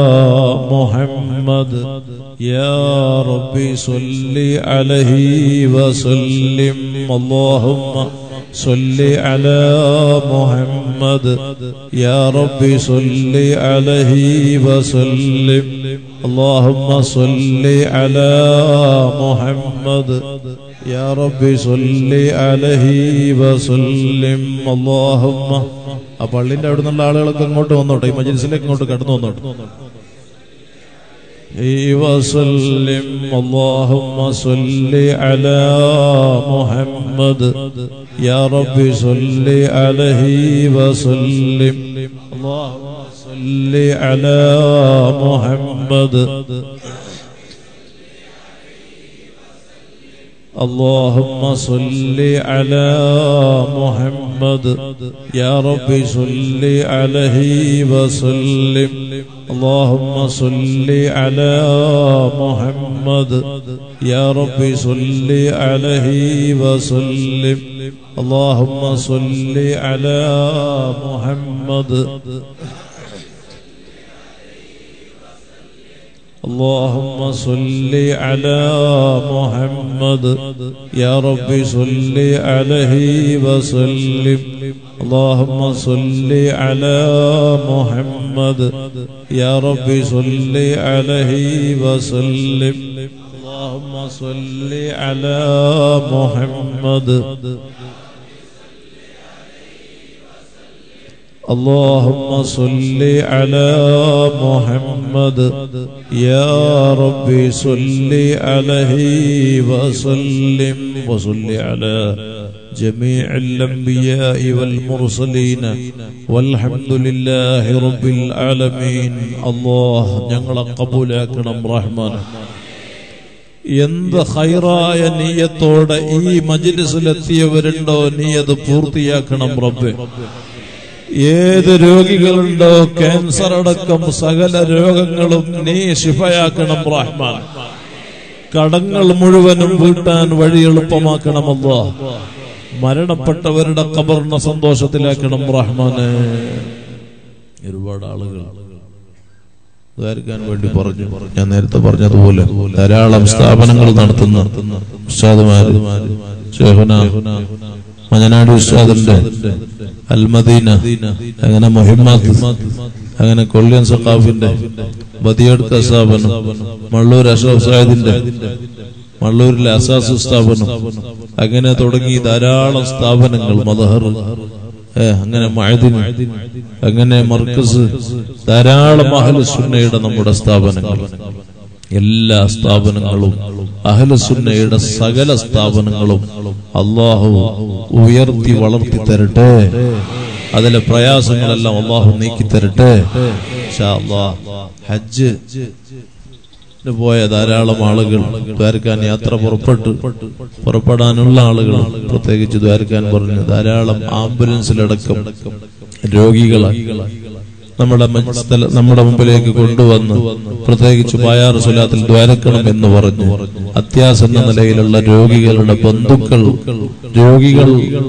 محمد يا ربي صل عليه وسلم اللهم صل على محمد يا ربي صل عليه وسلم اللهم صل على محمد يا ربي صل عليه وسلم اللهم ആ പള്ളിന്റെ അവിടെ നിന്നുള്ള ആളുകളൊക്കെ ഇങ്ങോട്ട് വന്നോട്ടെ ഈ മജിൽസിലേക്ക് ഇങ്ങോട്ട് കടന്നു വന്നോട്ടെ وسلم اللهم صل على محمد يا رب صل عليه وسلم اللهم صل على محمد اللهم صل على محمد يا رب صل عليه وسلم اللهم صل على محمد يا رب صل عليه وسلم اللهم صل على محمد اللهم صل على محمد يا رب صل عليه وسلم اللهم صل على محمد يا رب صل عليه وسلم اللهم صل على محمد اللهم صل على محمد يا رب صل عليه وسلم وصل على جميع الأنبياء والمرسلين والحمد لله رب العالمين الله ഞങ്ങളെ കബൂലാക്കണം റഹ്മാൻ എന്ത് ഹൈറായ നീയത്തോടെ ഈ മജിലിസിലെത്തിയവരുണ്ടോ നീ അത് പൂർത്തിയാക്കണം റബ്ബെ ഏത് രോഗികളുണ്ടോ ക്യാൻസർ അടക്കം സകല രോഗങ്ങളും നീ ശിഫയാക്കണം റഹ്മാൻ കടങ്ങൾ മുഴുവനും വീട്ടാൻ വഴി എളുപ്പമാക്കണമല്ലോ മരണപ്പെട്ടവരുടെ കബറിനെ സന്തോഷത്തിലാക്കണം റഹ്മാന് ഒരുപാട് ആളുകൾ ദ്വാരക്കാൻ വേണ്ടി പറഞ്ഞു ഞാൻ നേരത്തെ പറഞ്ഞതുപോലെ ധാരാളം സ്ഥാപനങ്ങൾ നടത്തുന്ന ഉസ്താദുമാര് ഷെഹുന മഞ്ഞനാട് ഉസ്താദിന്റെ അൽമദീന അങ്ങനെ മുഹിമ്മദ് അങ്ങനെ കൊല്ലിയൻ സഖാഫിന്റെ ബദിയടുക്ക സ്ഥാപനം മള്ളൂർ അഷ്റഫ് സാഹിദിന്റെ മള്ളൂരിലെ അസാസ് സ്ഥാപനം അങ്ങനെ തുടങ്ങി ധാരാളം സ്ഥാപനങ്ങൾ മദഹർ ഏ അങ്ങനെ മഴദിൻ അങ്ങനെ മർക്കസ് ധാരാളം അഹലുസുന്നയുടെ നമ്മുടെ സ്ഥാപനങ്ങൾ എല്ലാ സ്ഥാപനങ്ങളും അഹലുസുന്നയുടെ സകല സ്ഥാപനങ്ങളും അള്ളാഹു ഉയർത്തി വളർത്തി തരട്ടെ അതിലെ പ്രയാസങ്ങളെല്ലാം അള്ളാഹു നീക്കി തരട്ടെ ഇൻഷാ അല്ലാഹ്. ഹജ്ജ് ന് പോയ ധാരാളം ആളുകൾ ദ്വാരക്കാൻ യാത്ര പുറപ്പെട്ടു പുറപ്പെടാനുള്ള ആളുകൾ പ്രത്യേകിച്ച് ദ്വാരക്കാൻ പറഞ്ഞു ധാരാളം ആംബുലൻസിലടക്കം രോഗികളെ നമ്മുടെ മ- സ്ഥല- നമ്മുടെ മുമ്പിലേക്ക് കൊണ്ടുവന്ന് പ്രത്യേകിച്ച് പായാർ സുലാത്തിൽ ദ്വാരക്കണം എന്ന് പറഞ്ഞു അത്യാസന്ന നിലയിലുള്ള രോഗികളുടെ ബന്ധുക്കൾ രോഗികൾ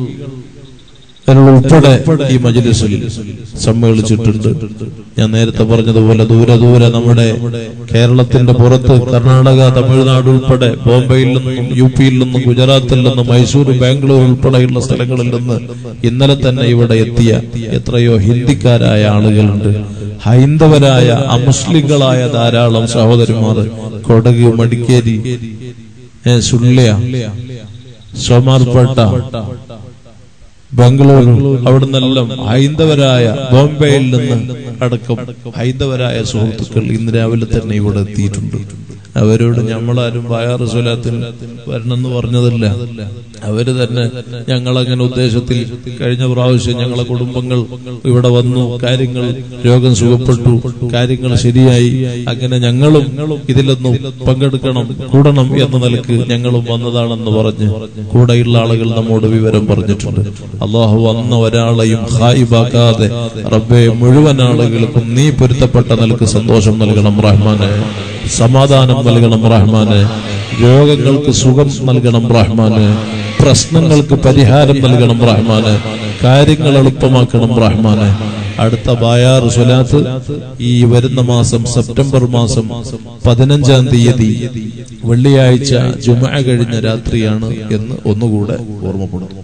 ഉൾപ്പെടെ ഈ മജ്ലിസിൽ സമ്മേളിച്ചിട്ടുണ്ട് ഞാൻ നേരത്തെ പറഞ്ഞതുപോലെ ദൂരെ ദൂരെ നമ്മുടെ കേരളത്തിന്റെ പുറത്ത് കർണാടക തമിഴ്നാട് ഉൾപ്പെടെ ബോംബെയിൽ നിന്നും യു പിയിൽ നിന്നും ഗുജറാത്തിൽ നിന്നും മൈസൂർ ബാംഗ്ലൂർ ഉൾപ്പെടെയുള്ള സ്ഥലങ്ങളിൽ നിന്ന് ഇന്നലെ തന്നെ ഇവിടെ എത്തിയ എത്രയോ ഹിന്ദിക്കാരായ ആളുകളുണ്ട് ഹൈന്ദവരായ അമുസ്ലിങ്ങളായ ധാരാളം സഹോദരിമാർ കൊടക് മടിക്കേരി ഏ, സുള്ളിയ സോമാർപേട്ട ബംഗളൂരു അവിടെ നിന്നെല്ലാം ഹൈന്ദവരായ ബോംബെയിൽ നിന്ന് അടക്കം ഹൈന്ദവരായ സുഹൃത്തുക്കൾ ഇന്ന് രാവിലെ തന്നെ ഇവിടെ എത്തിയിട്ടുണ്ട് അവരോട് നമ്മളാരും വയറ് സ്വലാത്തിന് വരണമെന്ന് പറഞ്ഞതല്ല അവര് തന്നെ ഞങ്ങളങ്ങനെ ഉദ്ദേശത്തിൽ കഴിഞ്ഞ പ്രാവശ്യം ഞങ്ങളെ കുടുംബങ്ങൾ ഇവിടെ വന്നു കാര്യങ്ങൾ രോഗം സുഖപ്പെട്ടു കാര്യങ്ങൾ ശരിയായി അങ്ങനെ ഞങ്ങളും ഇതിലൊന്നും പങ്കെടുക്കണം കൂടണം എന്ന നിലക്ക് ഞങ്ങളും വന്നതാണെന്ന് പറഞ്ഞ് കൂടെയുള്ള ആളുകൾ നമ്മോട് വിവരം പറഞ്ഞിട്ടുണ്ട് അള്ളാഹു വന്ന ഒരാളെയും ഹായിബാക്കാതെ റബ്ബെ മുഴുവൻ ആളുകൾക്കും നീ പൊരുത്തപ്പെട്ട നിലക്ക് സന്തോഷം നൽകണം റഹ്മാനെ സമാധാനം നൽകണം റഹ്മാനെ രോഗങ്ങൾക്ക് സുഖം നൽകണം റഹ്മാനെ പ്രശ്നങ്ങൾക്ക് പരിഹാരം നൽകണം റഹ്മാനെ കാര്യങ്ങൾ എളുപ്പമാക്കണം റഹ്മാനെ അടുത്ത ബായാർ സ്വലാത്ത് ഈ വരുന്ന മാസം സെപ്റ്റംബർ മാസം പതിനഞ്ചാം തീയതി വെള്ളിയാഴ്ച ജുമ കഴിഞ്ഞ രാത്രിയാണ് എന്ന് ഒന്നുകൂടെ ഓർമ്മപ്പെടുന്നു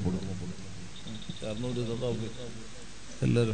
എല്ലാവരും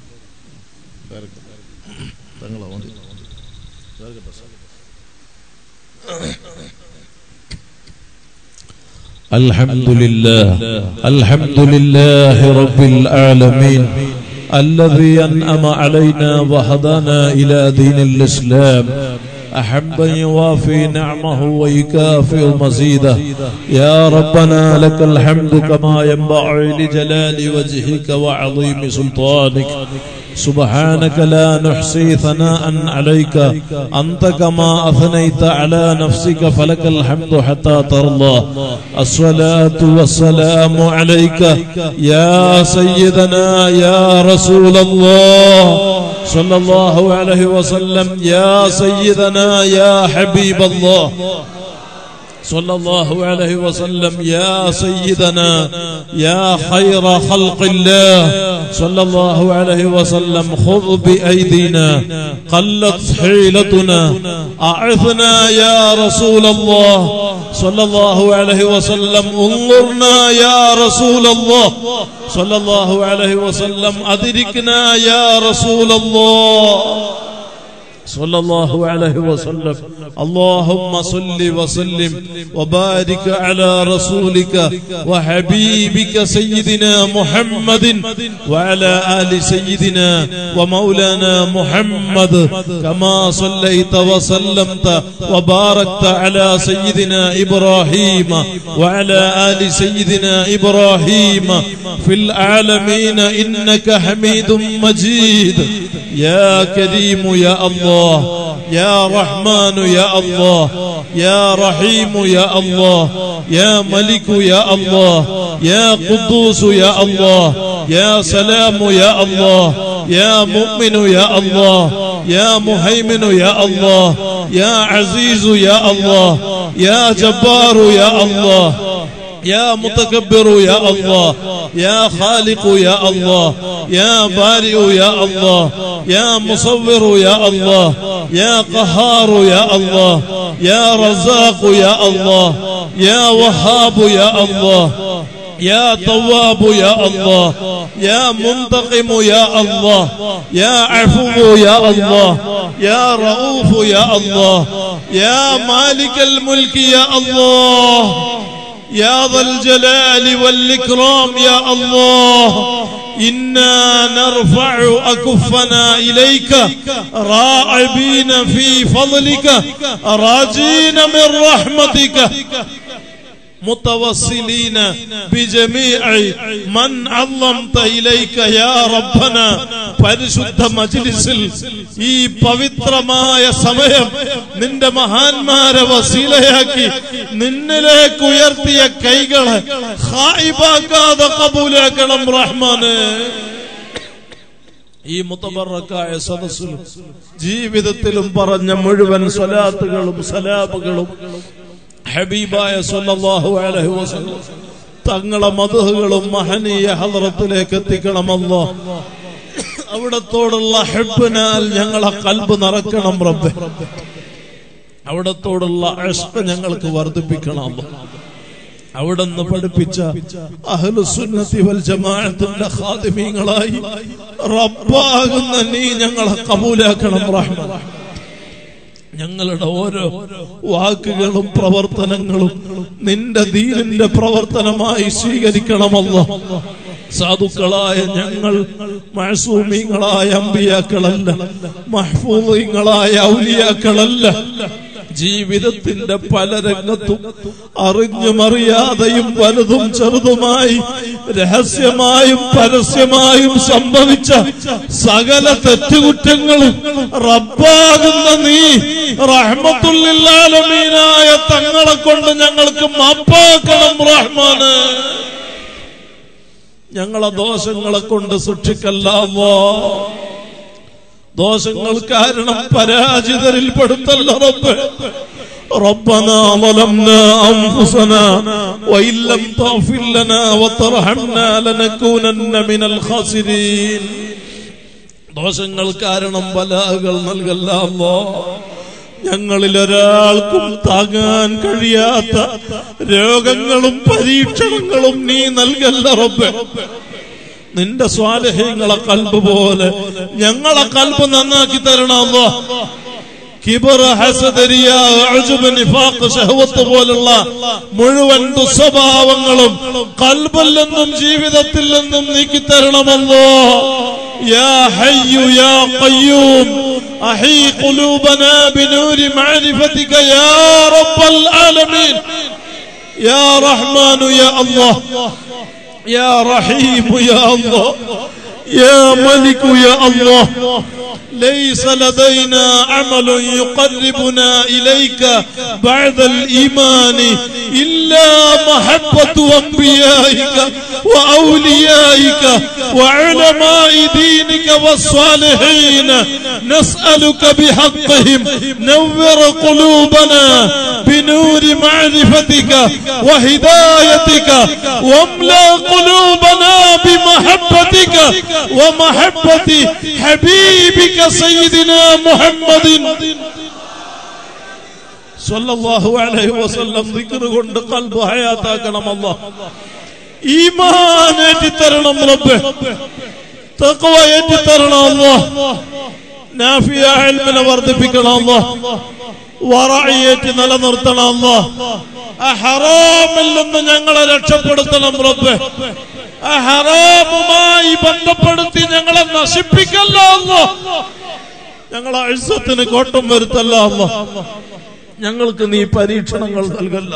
الحمد لله الحمد لله رب العالمين الذي أنعم علينا وهدانا إلى دين الإسلام أحبا يوافي نعمه ويكافئ مزيده يا ربنا لك الحمد كما ينبغي لجلال وجهك وعظيم سلطانك سبحانك لا نحصي ثناء عليك أنت كما أثنيت على نفسك فلك الحمد حتى ترضى الصلاة والسلام عليك يا سيدنا يا رسول الله صلى الله عليه وسلم يا سيدنا يا حبيب الله صلى الله عليه وسلم يا سيدنا يا خير خلق الله صلى الله عليه وسلم خذ بأيدينا قلت حيلتنا أعثنا يا رسول الله صلى الله عليه وسلم انظرنا يا رسول الله صلى الله عليه وسلم أدركنا يا رسول الله صلى الله عليه وسلم اللهم صل وسلم وبارك على رسولك وحبيبك سيدنا محمد وعلى آل سيدنا ومولانا محمد كما صليت وسلمت وباركت على سيدنا إبراهيم وعلى آل سيدنا إبراهيم في العالمين إنك حميد مجيد يا كريم يا الله يا رحمن يا الله يا رحيم يا الله يا ملك يا الله يا قدوس يا الله يا سلام يا الله يا مؤمن يا الله يا مهيمن يا الله يا عزيز يا الله يا جبار يا الله يا متكبر يا الله يا خالق يا الله يا بارئ يا الله يا مصور يا الله يا قهار يا الله يا رزاق يا الله يا وهاب يا الله يا تواب يا الله يا منتقم يا الله يا عفو يا الله يا رؤوف يا الله يا مالك الملك يا الله يا ذا الجلال والإكرام يا الله إنا نرفع أكفنا إليك راعبين في فضلك راجين من رحمتك متوسلين بجميع من عظمت إليك يا ربنا പരിശുദ്ധ മജ്ലിസിൽ ഈ പവിത്രമായ സമയം നിന്റെ മഹാന്മാരെ വസീലയാക്കി നിന്നിലേക്ക് ഉയർത്തിയ കൈകളെ ഹായിബാക്കാതെ കബൂലാക്കണം റഹ്മാന് ഈ മുത്തബറക്കായ സദസ്സിലും ജീവിതത്തിലും പറഞ്ഞ മുഴുവൻ സ്വലാത്തുകളും സലാമുകളും ഹബീബായ സല്ലല്ലാഹു അലൈഹി വസല്ലം തങ്ങളെ മധുഹുകളും മഹനീയ ഹദ്റത്തിലേക്ക് എത്തിക്കണമല്ലോ അവിടത്തോടുള്ള ഹെബിനാൽ ഞങ്ങളെ കൽബ് നിറക്കണം റബ്ബെ അവിടത്തോടുള്ള അഷ്ക ഞങ്ങൾക്ക് വർദ്ധിപ്പിക്കണം അവിടുന്ന് പഠിപ്പിച്ച അഹ്ലുസുന്നത്തി വൽ ജമാഅത്തിന്റെ ഖാദിമീങ്ങളായി റബ്ബാകുന്ന നീ ഞങ്ങളെ കബൂലാക്കണം റഹ്മാൻ ഞങ്ങളുടെ ഓരോ വാക്കുകളും പ്രവർത്തനങ്ങളും നിന്റെ ദീനിന്റെ പ്രവർത്തനമായി സ്വീകരിക്കണമല്ലോ സാധുക്കളായ ഞങ്ങൾ മഹസൂമിങ്ങളായ അമ്പിയാക്കളല്ല മഹ്ഫൂമിങ്ങളായ ഔലിയാക്കളല്ല ജീവിതത്തിന്റെ പല രംഗത്തും അറിഞ്ഞും അറിയാതെയും വലുതും ചെറുതുമായി രഹസ്യമായും പരസ്യമായും സംഭവിച്ച സകല തെറ്റുകുറ്റങ്ങളും റബ്ബാകുന്ന നീ റഹ്മത്തുല്ലാലമീനായ തങ്ങളെ കൊണ്ട് ഞങ്ങൾക്ക് മാപ്പാക്കണം റഹ്മാന് ഞങ്ങളെ ദോഷങ്ങളെ കൊണ്ട് സൂക്ഷിക്കല്ലാവോ ദോഷങ്ങൾ കാരണം പരാജിതരിൽ പെടുത്തല്ല റബ്ബ് ربنا ظلمنا أنفسنا وإن لم تغفر لنا وترحمنا لنكونن من الخاسرين ദോഷങ്ങൾ കാരണം ബലാകൾ നൽകല്ലാമോ ഞങ്ങളിൽ ഒരാൾക്കും താങ്ങാൻ കഴിയാത്ത രോഗങ്ങളും പരീക്ഷണങ്ങളും നീ നൽകല്ല റബ്ബെ നിന്റെ സ്വാലഹ്യങ്ങളെ കൽബ് പോലെ ഞങ്ങളെ കൽബ് നന്നാക്കി തരണമല്ലോ കിബർ ഹസദരിയ അഅ്ജുബ് നിഫാഖ് ശഹവത്ത് പോലുള്ള മുഴുവൻ ദുസ്വഭാവങ്ങളും കൽബിൽ നിന്നും ജീവിതത്തിൽ നിന്നും നീക്കി തരണമല്ലോ يا حي يا قيوم أحي قلوبنا بنور معرفتك يا رب العالمين يا رحمن يا الله يا رحيم يا الله يا ملك يا الله ليس لدينا عمل يقربنا إليك بعد الإيمان إلا محبة أنبيائك وأوليائك وعلماء دينك والصالحين نسألك بحقهم نور قلوبنا بنور معرفتك وهدايتك واملأ قلوبنا بمحبتك ومحبة حبيبك سيدنا محمد സല്ലല്ലാഹു അലൈഹി വസല്ലം ദിക്ർ കൊണ്ട് ഖൽബ് ഹയാത്താക്കണം അല്ലാഹ് ഈമാൻ ഏറ്റിത്തരണം റബ്ബേ തഖ്വ ഏറ്റിത്തരണം അല്ലാഹ് നാഫിയ ഇൽമിനെ വർദ്ധിപ്പിക്കണം അല്ലാഹ് വറഅയേറ്റ് നിലനിർത്തണം അല്ലാഹ് ആ ഹറാമിൽ നിന്ന് ഞങ്ങളെ രക്ഷപ്പെടുത്തണം റബ്ബേ ആ ഹറാമുമായി ബന്ധപ്പെടുത്തി ഞങ്ങളെ നശിപ്പിക്കല്ല അല്ലാഹ് ഞങ്ങളെ അഴ്സത്തിന് കോട്ടം വരുത്തല്ല അല്ലാഹ് ഞങ്ങൾക്ക് നീ പരീക്ഷണങ്ങൾ നൽകല്ല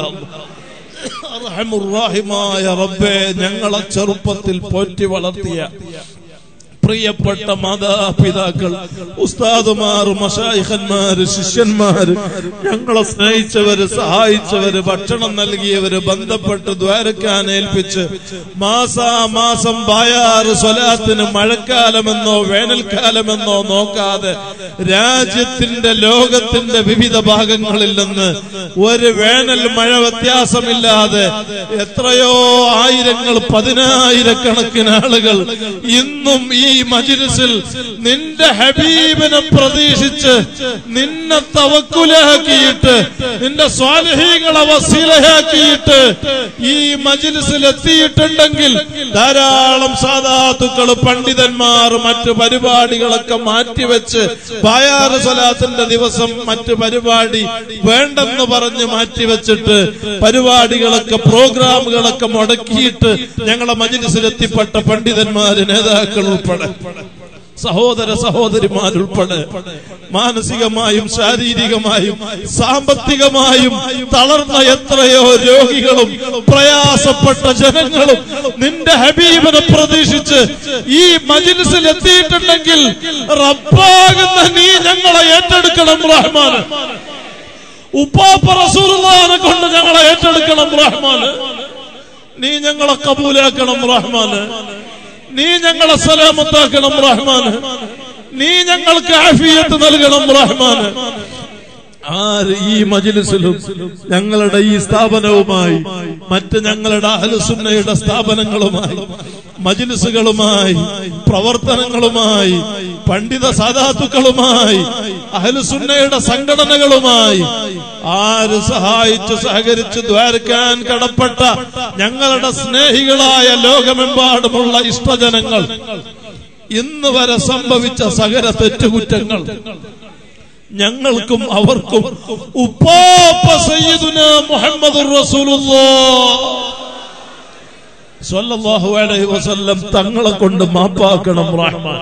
റഹമുറാഹിമായ റബ്ബേ ഞങ്ങളെ ചെറുപ്പത്തിൽ പോറ്റി വളർത്തിയ പ്രിയപ്പെട്ട മാതാപിതാക്കൾ ഉസ്താദുമാർ മഷായിഖന്മാര് ശിഷ്യന്മാര് ഞങ്ങളെ സ്നേഹിച്ചവര് സഹായിച്ചവര് ഭക്ഷണം നൽകിയവര് ബന്ധപ്പെട്ട് ദ്വാരക്കാൻ ഏൽപ്പിച്ച് മാസാമാസം ബായാറ് സ്വലാത്തിന് മഴക്കാലമെന്നോ വേനൽക്കാലമെന്നോ നോക്കാതെ രാജ്യത്തിന്റെ ലോകത്തിന്റെ വിവിധ ഭാഗങ്ങളിൽ നിന്ന് ഒരു വേനൽ മഴ വ്യത്യാസമില്ലാതെ എത്രയോ ആയിരങ്ങൾ പതിനായിരക്കണക്കിന് ആളുകൾ ഇന്നും ഈ മജിലിസിൽ നിന്റെ ഹബീബിനെ പ്രതീക്ഷിച്ച് നിന്നെ തവക്കുലാക്കിയിട്ട് നിന്റെ സ്വാലഹീകളെ വസീലയാക്കിയിട്ട് ഈ മജിലിസിൽ എത്തിയിട്ടുണ്ടെങ്കിൽ ധാരാളം സാധാത്തുക്കൾ പണ്ഡിതന്മാർ മറ്റു പരിപാടികളൊക്കെ മാറ്റിവെച്ച് ബായാറ് സ്വലാത്തിന്റെ ദിവസം മറ്റു പരിപാടി വേണ്ടെന്ന് പറഞ്ഞ് മാറ്റിവെച്ചിട്ട് പരിപാടികളൊക്കെ പ്രോഗ്രാമുകളൊക്കെ മുടക്കിയിട്ട് ഞങ്ങളെ മജിലിസിൽ എത്തിപ്പെട്ട പണ്ഡിതന്മാര് നേതാക്കൾ ഉൾപ്പെടെ സഹോദര സഹോദരിമാരുൾപ്പെടെ മാനസികമായും ശാരീരികമായും സാമ്പത്തികമായും തളർന്ന എത്രയോ രോഗികളും പ്രയാസപ്പെട്ട ജനങ്ങളും നിന്റെ ഹബീബിനെ പ്രതീക്ഷിച്ച് ഈ മജിലിസിൽ എത്തിയിട്ടുണ്ടെങ്കിൽ റബ്ബാകുന്ന നീ ഞങ്ങളെ ഏറ്റെടുക്കണം റഹ്മാന് ഉപ്പാപ്പ റസൂലുള്ളാഹിനെ കൊണ്ട് ഞങ്ങളെ ഏറ്റെടുക്കണം റഹ്മാന് നീ ഞങ്ങളെ കബൂലാക്കണം റഹ്മാന് നീ ഞങ്ങളെ സലാമത്താക്കണം റഹ്മാന് നീ ഞങ്ങൾക്ക് ആഫിയത്ത് നൽകണം റഹ്മാന് ആര് ഈ മജിലിസിലും ഞങ്ങളുടെ ഈ സ്ഥാപനവുമായി മറ്റ് ഞങ്ങളുടെ അഹലുസുന്നയുടെ സ്ഥാപനങ്ങളുമായി മജിലിസുകളുമായി പ്രവർത്തനങ്ങളുമായി പണ്ഡിത സാധാത്തുക്കളുമായി അഹലുസുന്നയുടെ സംഘടനകളുമായി ആര് സഹായിച്ചു സഹകരിച്ച് ദ്വാരക്കാൻ കടപ്പെട്ട ഞങ്ങളുടെ സ്നേഹികളായ ലോകമെമ്പാടുമുള്ള ഇഷ്ടജനങ്ങൾ ഇന്ന് വരെ സംഭവിച്ച സകല തെറ്റുകുറ്റങ്ങൾ ഞങ്ങൾക്കും അവർക്കും ഉപ്പാപ്പ സയ്യിദുന മുഹമ്മദ് സ്വല്ലല്ലാഹു അലൈഹി വസല്ലം തങ്ങളെ കൊണ്ട് മാപ്പാക്കണം റഹ്മാൻ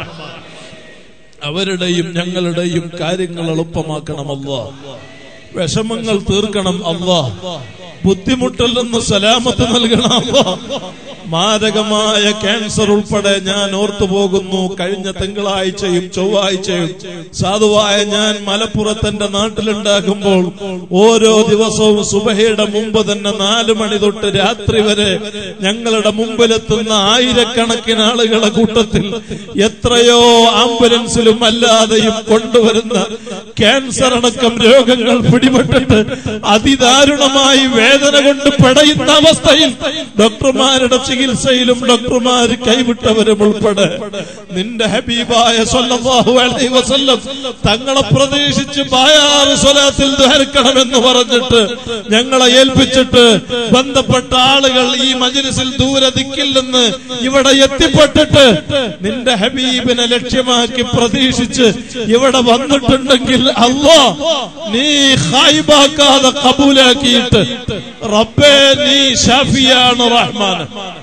അവരുടെയും ഞങ്ങളുടെയും കാര്യങ്ങൾ എളുപ്പമാക്കണം അല്ലാ വിഷമങ്ങൾ തീർക്കണം അല്ലാ ബുദ്ധിമുട്ടിൽ നിന്ന് സലാമത്ത് നൽകണം അല്ലാ മാരകമായ ക്യാൻസർ ഉൾപ്പെടെ ഞാൻ ഓർത്തു പോകുന്നു കഴിഞ്ഞ തിങ്കളാഴ്ചയും ചൊവ്വാഴ്ചയും സാധുവായ ഞാൻ മലപ്പുറത്തിന്റെ നാട്ടിലുണ്ടാകുമ്പോൾ ഓരോ ദിവസവും സുബഹയുടെ മുമ്പ് തന്നെ നാല് മണി തൊട്ട് രാത്രി വരെ ഞങ്ങളുടെ മുമ്പിലെത്തുന്ന ആയിരക്കണക്കിന് ആളുകളെ കൂട്ടത്തിൽ എത്രയോ ആംബുലൻസിലും അല്ലാതെയും കൊണ്ടുവരുന്ന ക്യാൻസർ അടക്കം രോഗങ്ങൾ പിടിപെട്ടിട്ട് അതിദാരുണമായി വേദന കൊണ്ട് പെടയുന്ന അവസ്ഥയിൽ ഡോക്ടർമാരുടെ ചികിത്സയിലും ഡോക്ടർമാർ കൈവിട്ടവരും ഉൾപ്പെടെ നിന്റെ ഹബീബായ സ്വല്ലല്ലാഹു അലൈഹി വസല്ലം തങ്ങളെ പ്രതീക്ഷിച്ച് ബായാറ് സ്വലാത്തിൽ ദ്വാരക്കണമെന്ന് പറഞ്ഞിട്ട് ഞങ്ങളെ ഏൽപ്പിച്ചിട്ട് ബന്ധപ്പെട്ട ആളുകൾ ഈ മജ്ലിസിൽ ദൂരെ ദിക്കില്ലെന്ന് ഇവിടെ എത്തിപ്പെട്ടിട്ട് നിന്റെ ഹബീബിനെ ലക്ഷ്യമാക്കി പ്രതീക്ഷിച്ച് ഇവിടെ വന്നിട്ടുണ്ടെങ്കിൽ അല്ലോ നീ ഹായിബാക്കാതെ കബൂലാക്കിയിട്ട് റബ്ബേ നീ ഷാഫിയാണ് റഹ്മാൻ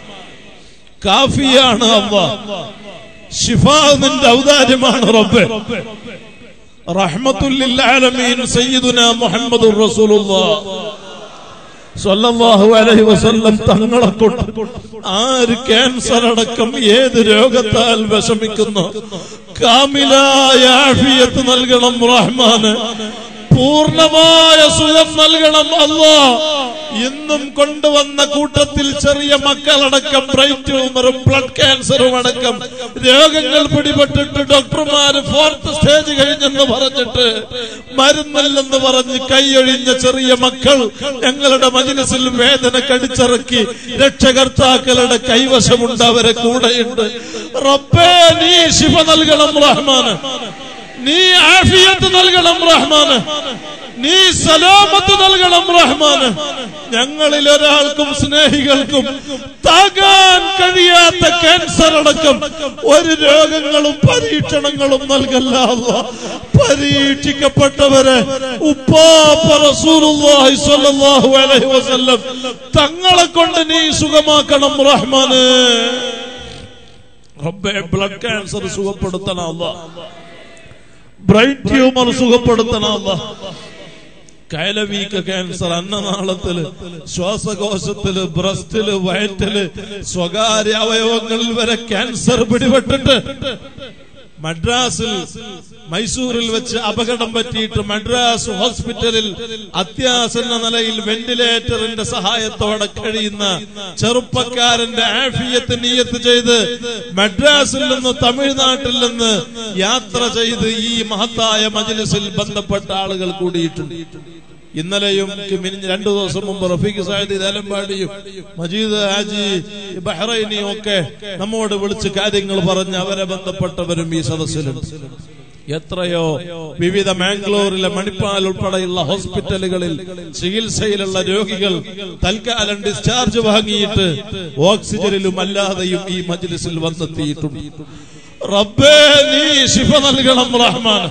കാഫിയാണ് അമ്മ ഷിഫ നിന്റെ ഔദാര്യമാണ് റബ്ബേ റഹ്മത്തുല്ലാലമീൻ സയ്യിദുന മുഹമ്മദുർ റസൂലുള്ളാഹ് സ്വല്ലല്ലാഹു അലൈഹി വസല്ലം തങ്ങളെ കൊണ്ട് ആര് ക്യാൻസർ അടക്കം ഏത് രോഗത്താൽ വിഷമിക്കുന്നു കാമിലായ ആഫിയത്ത് നൽകണം റഹ്മാന് പൂർണമായ സുഖം നൽകണം അല്ലോ ഇന്നും കൊണ്ടുവന്ന കൂട്ടത്തിൽ ചെറിയ മക്കളടക്കം ബ്രെയിൻ ട്യൂമറും ബ്ലഡ് ക്യാൻസറും അടക്കം രോഗങ്ങൾ പിടിപെട്ടിട്ട് ഡോക്ടർമാര് ഫോർത്ത് സ്റ്റേജ് കഴിഞ്ഞെന്ന് പറഞ്ഞിട്ട് മരുന്നില്ലെന്ന് പറഞ്ഞ് കൈയൊഴിഞ്ഞ ചെറിയ മക്കൾ ഞങ്ങളുടെ മജിനസിൽ വേദന കടിച്ചിറക്കി രക്ഷകർത്താക്കളുടെ കൈവശമുണ്ട് അവരെ കൂടെയുണ്ട് റബ്ബേ നീ ശിവ നൽകണം റഹ്മാന് നീ ആഫിയത്ത് നൽകണം റഹ്മാന് നീ സലാമത്ത് നൽകണം റഹ്മാന് ഞങ്ങളിൽ ഒരാൾക്കും സ്നേഹികൾക്കും താകാൻ കഴിയാത്ത ക്യാൻസർ അടക്കം ഒരു രോഗങ്ങളും പരീക്ഷണങ്ങളും നൽകല്ല അല്ലാ. പരീക്ഷിക്കപ്പെട്ടവരെ ഉപ്പാപ്പ റസൂലുള്ളാഹി സ്വല്ലല്ലാഹു അലൈഹി വസല്ലം തങ്ങളെ കൊണ്ട് നീ സുഖമാക്കണം റഹ്മാന് റബ്ബേ ബ്ലഡ് ക്യാൻസർ സുഖപ്പെടുത്തണം അല്ലാ ബ്രെയിൻ ട്യൂമർ സുഖപ്പെടുത്തണം കയലവീക്ക ക്യാൻസർ അന്നനാളത്തില് ശ്വാസകോശത്തില് ബ്രസ്റ്റില് വയറ്റില് സ്വകാര്യ അവയവങ്ങളിൽ വരെ ക്യാൻസർ പിടിപെട്ടിട്ട് മദ്രാസിൽ മൈസൂരിൽ വെച്ച് അപകടം പറ്റിയിട്ട് മദ്രാസ് ഹോസ്പിറ്റലിൽ അത്യാസന്ന നിലയിൽ വെന്റിലേറ്ററിന്റെ സഹായത്തോടെ കഴിയുന്ന ചെറുപ്പക്കാരന്റെ ആഫിയത്ത് നീയത്ത് ചെയ്ത് മദ്രാസിൽ നിന്ന് തമിഴ്നാട്ടിൽ നിന്ന് യാത്ര ചെയ്ത് ഈ മഹത്തായ മജ്ലിസിൽ ബന്ധപ്പെട്ട ആളുകൾ കൂടിയിട്ടുണ്ട് ഇന്നലെയും മിനിഞ്ഞ രണ്ടു ദിവസം മുമ്പ് റഫീഖ് സാഹിദ് തലമ്പാടിയും മജീദ് ഹാജി ബഹ്റൈനിയും ഒക്കെ നമ്മോട് വിളിച്ച് കാര്യങ്ങൾ പറഞ്ഞ് അവരെ ബന്ധപ്പെട്ടവരും ഈ സദസ്സിലുണ്ട് എത്രയോ വിവിധ മാംഗ്ലൂരിലെ മണിപ്പാൽ ഉൾപ്പെടെയുള്ള ഹോസ്പിറ്റലുകളിൽ ചികിത്സയിലുള്ള രോഗികൾ തൽക്കാലം ഡിസ്ചാർജ് വാങ്ങിയിട്ട് ഓക്സിജനിലും അല്ലാതെയും ഈ മജ്ലിസിൽ വന്നെത്തിയിട്ടുണ്ട് റബ്ബേ നീ ശിഫ നൽകണം റഹ്മാൻ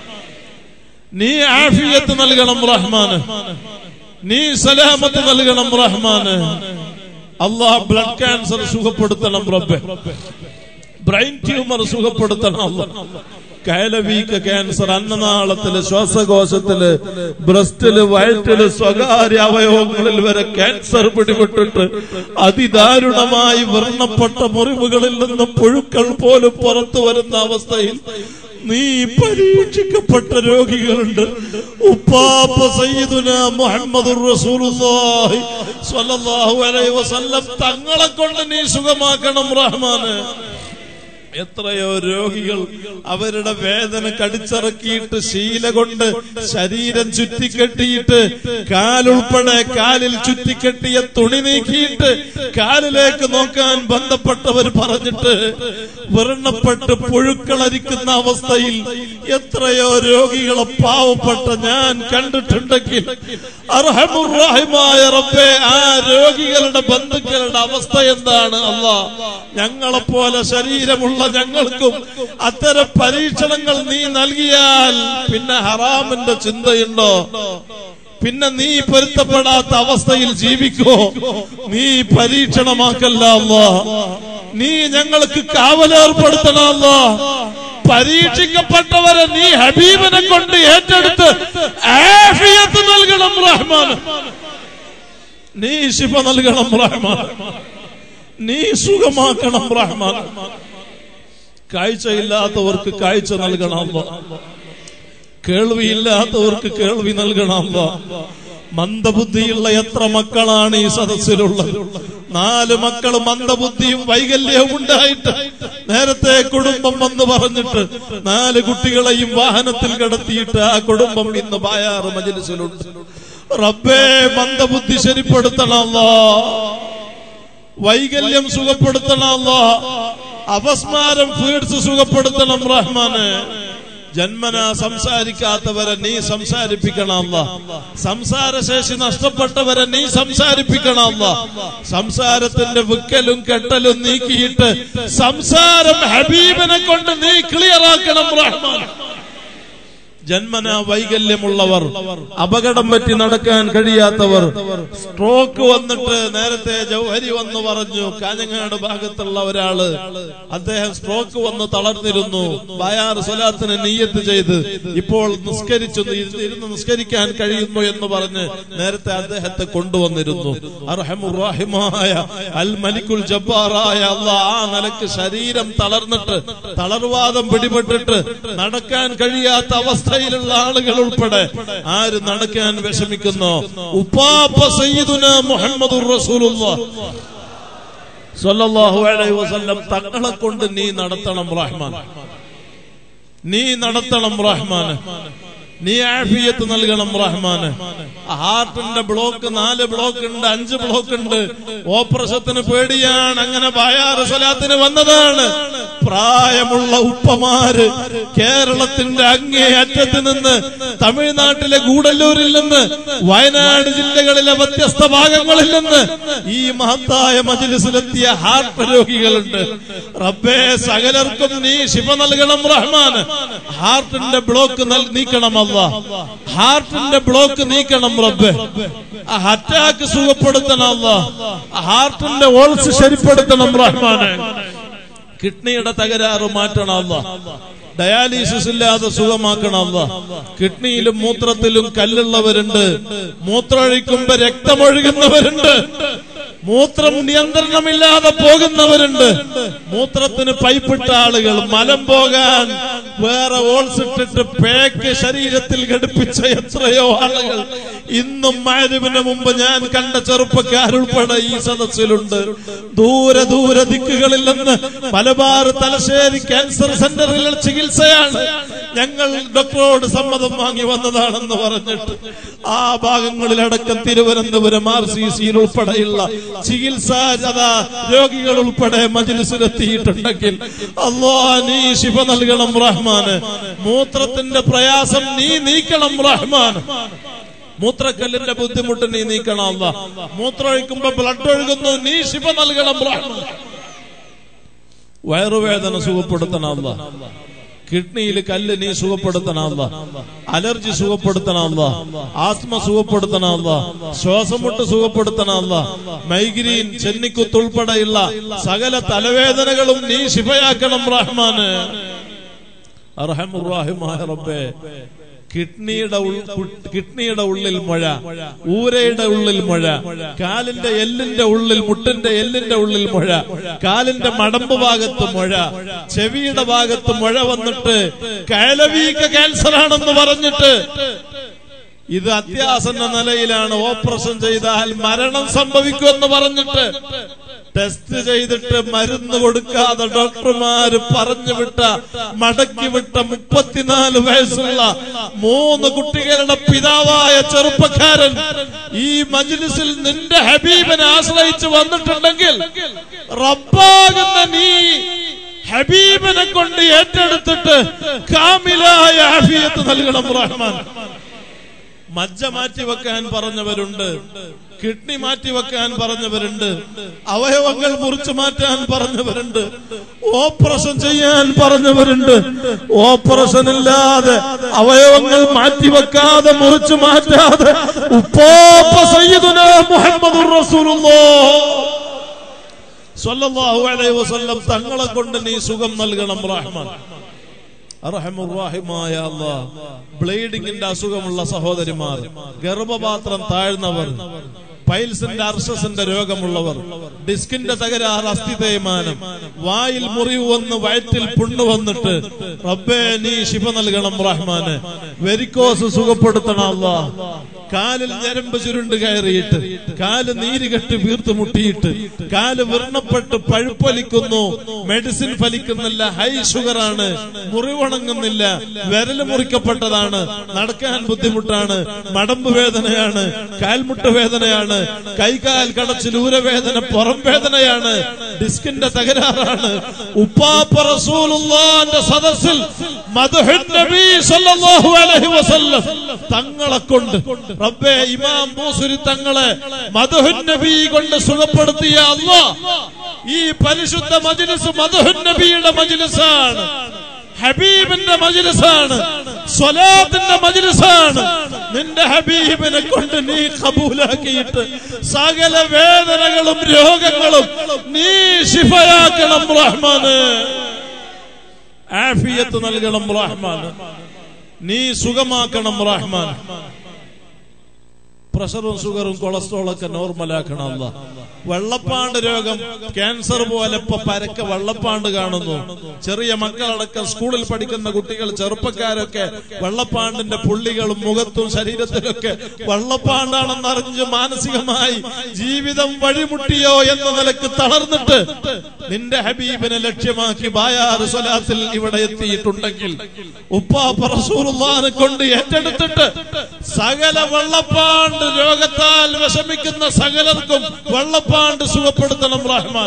നീ ആഫിയത്ത് നൽകണം റഹ്മാന് നീ സലാമത്ത് നൽകണം റഹ്മാന് അള്ളാഹ് ബ്ലഡ് ക്യാൻസർ സുഖപ്പെടുത്തണം റബ്ബെ ബ്രെയിൻ ട്യൂമർ സുഖപ്പെടുത്തണം അല്ല കയലവീക്ക ക്യാൻസർ അന്നനാളത്തില് ശ്വാസകോശത്തില് ബ്രസ്റ്റില് വയറ്റില് സ്വകാര്യ അവയവങ്ങളിൽ വരെ ക്യാൻസർ പിടിപെട്ടിട്ട് അതിദാരുണമായി വർണ്ണപ്പെട്ട മുറിവുകളിൽ നിന്ന് പുഴുക്കൾ പോലും പുറത്തു വരുന്ന അവസ്ഥയിൽ നീ പരീക്ഷിക്കപ്പെട്ട രോഗികളുണ്ട് ഉപ്പാപ്പ സയ്യിദുന മുഹമ്മദുർ റസൂലുള്ളാഹി സ്വല്ലല്ലാഹു അലൈഹി വസല്ലം തങ്ങളെ കൊണ്ട് നീ സുഖമാക്കണം റഹ്മാന് എത്രയോ രോഗികൾ അവരുടെ വേദന കടിച്ചിറക്കിയിട്ട് ശീല കൊണ്ട് ശരീരം ചുറ്റിക്കെട്ടിയിട്ട് കാലുൾപ്പെടെ കാലിൽ ചുറ്റിക്കെട്ടിയ തുണി നീക്കിയിട്ട് കാലിലേക്ക് നോക്കാൻ ബന്ധപ്പെട്ടവർ പറഞ്ഞിട്ട് വ്രണപ്പെട്ട് പുഴുക്കളരിക്കുന്ന അവസ്ഥയിൽ എത്രയോ രോഗികളെ പാവപ്പെട്ട ഞാൻ കണ്ടിട്ടുണ്ടെങ്കിൽ അർഹമുറാഹിമായ റബ്ബേ ആ രോഗികളുടെ ബന്ധുക്കളുടെ അവസ്ഥ എന്താണ് അല്ല ഞങ്ങളെപ്പോലെ ശരീരമുള്ള ഞങ്ങൾക്കും അത്തരം പരീക്ഷണങ്ങൾ നീ നൽകിയാൽ പിന്നെ ഹറാമിന്റെ ചിന്തയുണ്ടോ പിന്നെ നീ പൊരുത്തപ്പെടാത്ത അവസ്ഥയിൽ ജീവിക്കോ നീ പരീക്ഷണമാക്കല്ല അല്ലാ നീ ഞങ്ങൾക്ക് കാവലേർപ്പെടുത്തണ അല്ലാ പരീക്ഷിക്കപ്പെട്ടവരെ നീ ഹബീബിനെ കൊണ്ട് ഏറ്റെടുത്ത് ആഫിയത്ത് നൽകണം റഹ്മാൻ നീ ശിഫ നൽകണം റഹ്മാൻ നീ സുഖമാക്കണം റഹ്മാൻ കാഴ്ചയില്ലാത്തവർക്ക് കാഴ്ച നൽകണം അല്ലാ. കേൾവിയില്ലാത്തവർക്ക് കേൾവി നൽകണം അല്ലാ. മന്ദബുദ്ധിയുള്ള എത്ര മക്കളാണ് ഈ സദസ്സിലുള്ളത് നാല് മക്കൾ മന്ദബുദ്ധിയും വൈകല്യവും ഉണ്ടായിട്ട് നേരത്തെ കുടുംബം വന്ന് പറഞ്ഞിട്ട് നാല് കുട്ടികളെയും വാഹനത്തിൽ കിടത്തിയിട്ട് ആ കുടുംബം ഇന്ന് ബായാറ് മജിലിസിലുണ്ട് റബ്ബേ മന്ദബുദ്ധി ശരിപ്പെടുത്തണമല്ലോ വൈകല്യം സുഖപ്പെടുത്തണമല്ലോ അപസ്മാരം ഫീഡ്സ് സുഖപ്പെടുത്തണം റഹ്മാന് ജന്മന സംസാരിക്കാത്തവരെ നീ സംസാരിപ്പിക്കണമല്ല സംസാരശേഷി നഷ്ടപ്പെട്ടവരെ നീ സംസാരിപ്പിക്കണമല്ല സംസാരത്തിന്റെ വിക്കലും കെട്ടലും നീക്കിയിട്ട് സംസാരം ഹബീബിനെ കൊണ്ട് നീ ക്ലിയർ ആക്കണം റഹ്മാൻ ജന്മന വൈകല്യമുള്ളവർ അപകടം പറ്റി നടക്കാൻ കഴിയാത്തവർ സ്ട്രോക്ക് വന്നിട്ട് നേരത്തെ ജൗഹരി വന്ന് പറഞ്ഞു കാഞ്ഞങ്ങാട് ഭാഗത്തുള്ള ഒരാള് അദ്ദേഹം സ്ട്രോക്ക് വന്ന് തളർന്നിരുന്നു ബയാർ സ്വലാത്തിന് നീയത്ത് ചെയ്ത് ഇപ്പോൾ നിസ്കരിച്ചു ഇരുന്ന് നിസ്കരിക്കാൻ കഴിയുന്നു എന്ന് പറഞ്ഞ് നേരത്തെ അദ്ദേഹത്തെ കൊണ്ടുവന്നിരുന്നു അർഹമുറാഹിമായ അൽ മലിക്കുൽ ജബ്ബാറായ അള്ളാ ആ നിലക്ക് ശരീരം തളർന്നിട്ട് തളർവാദം പിടിപെട്ടിട്ട് നടക്കാൻ കഴിയാത്ത അവസ്ഥയിലുള്ള ആളുകൾ ഉൾപ്പെടെ ആര് നടക്കാൻ വിഷമിക്കുന്നു ഉപ്പാപ്പ സയ്യിദുന മുഹമ്മദുർ റസൂലുള്ളാഹ് സല്ലല്ലാഹു അലൈഹി വസല്ലം തങ്ങളെ കൊണ്ട് നീ നടത്തണം റഹ്മാൻ നീ നടത്തണം റഹ്മാൻ നീ ആഫിയത്ത് നൽകണം റഹ്മാന് ഹാർട്ടിന്റെ ബ്ലോക്ക് നാല് ബ്ലോക്ക് ഉണ്ട് അഞ്ച് ബ്ലോക്ക് ഉണ്ട് ഓപ്പറേഷത്തിന് പേടിയാണ് അങ്ങനെ ബായാറ് സ്വലാത്തിന് വന്നതാണ് പ്രായമുള്ള ഉപ്പമാര് കേരളത്തിന്റെ അങ്ങേ അറ്റത്ത് നിന്ന് തമിഴ്നാട്ടിലെ ഗൂഡല്ലൂരിൽ നിന്ന് വയനാട് ജില്ലകളിലെ വ്യത്യസ്ത ഭാഗങ്ങളിൽ നിന്ന് ഈ മഹത്തായ മജിലിസിലെത്തിയ ഹാർട്ട് രോഗികളുണ്ട് റബ്ബേ സകലർക്കും നീ ശിവ നൽകണം റഹ്മാൻ ഹാർട്ടിന്റെ ബ്ലോക്ക് നൽ- നീക്കണം അല്ല ഹാർട്ടിന്റെ ബ്ലോക്ക് നീക്കണം റബ്ബെ അറ്റാക്ക് സുഖപ്പെടുത്തണം അല്ല ഹാർട്ടിന്റെ ഓൾസ് ശരിപ്പെടുത്തണം റഹ്മാനെ കിഡ്നിയുടെ തകരാറ് മാറ്റണം അല്ല ഡയാലിസിസ് ഇല്ലാതെ സുഖമാക്കണം അല്ല കിഡ്നിയിലും മൂത്രത്തിലും കല്ലുള്ളവരുണ്ട് മൂത്രമൊഴിക്കുമ്പോ രക്തമൊഴുകുന്നവരുണ്ട് മൂത്രം നിയന്ത്രണമില്ലാതെ പോകുന്നവരുണ്ട് മൂത്രത്തിന് പൈപ്പിട്ട ആളുകൾ മലം പോകാൻ വേറെ ഓൾസ് ഇട്ടിട്ട് പേക്ക് ശരീരത്തിൽ ഘടിപ്പിച്ച എത്രയോ ആളുകൾ ഇന്നും മാരുവിന് മുമ്പ് ഞാൻ കണ്ട ചെറുപ്പക്കാരുൾപ്പെടെ ഈ സദസ്സിലുണ്ട് ദൂരെ ദൂരെ ദിക്കുകളിൽ നിന്ന് മലബാർ തലശ്ശേരി ക്യാൻസർ സെന്ററിൽ ചികിത്സയാണ് ഞങ്ങൾ ഡോക്ടറോട് സമ്മതം വാങ്ങി വന്നതാണെന്ന് പറഞ്ഞിട്ട് ആ ഭാഗങ്ങളിലടക്കം തിരുവനന്തപുരം ആർ സി സിയിൽ ഉൾപ്പെടെയുള്ള ചികിത്സാ അതാ രോഗികൾ ഉൾപ്പെടെ മജിലിസിലെത്തിയിട്ടുണ്ടെങ്കിൽ അല്ലോ നീ ശിവ നൽകണം റഹ്മാന് മൂത്രത്തിന്റെ പ്രയാസം നീ നീക്കണം റഹ്മാൻ മൂത്രക്കല്ലിന്റെ ബുദ്ധിമുട്ട് നീ നീക്കണം അല്ല മൂത്രമൊഴിക്കുമ്പോ ബ്ലഡ് ഒഴുകുന്നു നീ ശിവ നൽകണം റഹ്മാൻ വയറുവേദന സുഖപ്പെടുത്തണം അല്ല കിഡ്നിയിൽ കല്ല് നീ സുഖപ്പെടുത്തണമല്ല അലർജി സുഖപ്പെടുത്തണമല്ല ആസ്മ സുഖപ്പെടുത്തണമല്ല ശ്വാസമുട്ട് സുഖപ്പെടുത്തണമല്ല മൈഗ്രീൻ ചെന്നിക്കുത്ത് ഉൾപ്പെടെയുള്ള സകല തലവേദനകളും നീ ശിഫയാക്കണം റഹ്മാന് അർഹമുറാഹിമായ റബ്ബേ കിഡ്നിയുടെ ഉൾ- കു- കിഡ്നിയുടെ ഉള്ളിൽ മുഴ ഊരയുടെ ഉള്ളിൽ മുഴ കാലിന്റെ എല്ലിന്റെ ഉള്ളിൽ മുട്ടിന്റെ എല്ലിന്റെ ഉള്ളിൽ മുഴ കാലിന്റെ മടമ്പ് ഭാഗത്ത് മുഴ ചെവിയുടെ ഭാഗത്ത് മുഴ വന്നിട്ട് കയലവീക്ക ക്യാൻസർ ആണെന്ന് പറഞ്ഞിട്ട് ഇത് അത്യാസന്ന നിലയിലാണ് ഓപ്പറേഷൻ ചെയ്താൽ മരണം സംഭവിക്കുമെന്ന് പറഞ്ഞിട്ട് ടെസ്റ്റ് ചെയ്തിട്ട് മരുന്ന് കൊടുക്കാതെ ഡോക്ടർമാര് പറഞ്ഞു വിട്ട മടക്കി വിട്ട മുപ്പത്തിനാല് വയസ്സുള്ള മൂന്ന് കുട്ടികളുടെ പിതാവായ ചെറുപ്പക്കാരൻ ഈ മജ്ലിസിൽ നിന്റെ ഹബീബിനെ ആശ്രയിച്ച് വന്നിട്ടുണ്ടെങ്കിൽ റബ്ബാകുന്ന നീ ഹബീബിനെ കൊണ്ട് ഏറ്റെടുത്തിട്ട് കാമിലായ ആഫിയത്ത് നൽകണം റഹ്മാൻ മജ്ജ മാറ്റി വെക്കാൻ പറഞ്ഞവരുണ്ട് കിഡ്നി മാറ്റി വെക്കാൻ പറഞ്ഞവരുണ്ട് അവയവങ്ങൾ മുറിച്ചു മാറ്റാൻ പറഞ്ഞവരുണ്ട് ഓപ്പറേഷൻ ചെയ്യാൻ പറഞ്ഞവരുണ്ട് ഓപ്പറേഷൻ ഇല്ലാതെ അവയവങ്ങൾ മാറ്റിവെക്കാതെ മുറിച്ചു മാറ്റാതെ ഉപ്പോപ്പ സയ്യിദുന മുഹമ്മദുർ റസൂലുള്ളാഹ് സ്വല്ലല്ലാഹു അലൈഹി വസല്ലം തങ്ങളെ കൊണ്ട് നീ സുഖം നൽകണം റഹ്മാൻ അർഹമുറാഹിമായ അല്ലാഹ് ബ്ലീഡിങ്ങിന്റെ അസുഖമുള്ള സഹോദരിമാർ ഗർഭപാത്രം താഴ്ന്നവർ പൈൽസിന്റെ അർഷസിന്റെ രോഗമുള്ളവർ ഡിസ്കിന്റെ തകരാറ് അസ്ഥി തേയ്മാനം വായിൽ മുറിവ് വന്ന് വയറ്റിൽ പുണ്ണു വന്നിട്ട് റബ്ബേ നീ ശിഫ നൽകണം റഹ്മാന് വെരിക്കോസ് സുഖപ്പെടുത്തണം അല്ലാ കാലിൽ ഞരമ്പ് ചുരുണ്ട് കയറിയിട്ട് കാല് നീര് കെട്ട് വീർത്ത് മുട്ടിയിട്ട് കാല് വിർണപ്പെട്ട് പഴുപ്പൊലിക്കുന്നു മെഡിസിൻ ഫലിക്കുന്നില്ല ഹൈ ഷുഗർ ആണ് മുറിവുണങ്ങുന്നില്ല വിരല് മുറിക്കപ്പെട്ടതാണ് നടക്കാൻ ബുദ്ധിമുട്ടാണ് മടമ്പ് വേദനയാണ് കാൽമുട്ട് വേദനയാണ് കൈകാൽ കടച്ചിൽ ഊരവേദന പുറം വേദനയാണ് ഡിസ്കിന്റെ തകരാറാണ് ഉപ്പാപ്പ റസൂലുള്ളാന്റെ സദസ്സിൽ മദ്ഹുൻ നബി സല്ലല്ലാഹു അലൈഹി വസല്ലം തങ്ങളെ കൊണ്ട് റബ്ബേ ഇമാം മൂസുരി തങ്ങളെ മദ്ഹുൻ നബി കൊണ്ട് സുഖപ്പെടുത്തിയ അല്ലാഹ് ഈ പരിശുദ്ധ മജ്ലിസ് മദ്ഹുൻ നബിയുടെ മജ്ലിസാണ് ഹബീബിന്റെ മജ്ലിസാണ് സ്വലാത്തിന്റെ മജ്ലിസാണ് നിന്റെ ഹബീബിനെ കൊണ്ട് നീ കബൂലാക്കിയിട്ട് സകല വേദനകളും രോഗങ്ങളും നീ ശിഫയാക്കണം റഹ്മാന് ആഫിയത്ത് നൽകണം റഹ്മാന് നീ സുഖമാക്കണം റഹ്മാൻ പ്രഷറും ഷുഗറും കൊളസ്ട്രോളും ഒക്കെ നോർമലാക്കണം അല്ല വെള്ളപ്പാണ്ട് രോഗം ക്യാൻസർ പോലെ ഇപ്പൊ പരക്കെ വെള്ളപ്പാണ്ട് കാണുന്നു ചെറിയ മക്കളടക്കം സ്കൂളിൽ പഠിക്കുന്ന കുട്ടികൾ ചെറുപ്പക്കാരൊക്കെ വെള്ളപ്പാണ്ടിന്റെ പുള്ളികളും മുഖത്തും ശരീരത്തിലൊക്കെ വെള്ളപ്പാണ്ടാണെന്ന് അറിഞ്ഞ് മാനസികമായി ജീവിതം വഴിമുട്ടിയോ എന്ന നിലക്ക് തളർന്നിട്ട് നിന്റെ ഹബീബിനെ ലക്ഷ്യമാക്കി ബായാറ് സ്വലാത്തിൽ ഇവിടെ എത്തിയിട്ടുണ്ടെങ്കിൽ ഉപ്പാപ്പ റസൂലുള്ളാഹിനെ കൊണ്ട് ഏറ്റെടുത്തിട്ട് സകല വെള്ളപ്പാണ്ട് രോഗത്താൽ വിഷമിക്കുന്ന സകലർക്കും വെള്ളപ്പാണ്ട് സുഖപ്പെടുത്തണം റഹ്മാൻ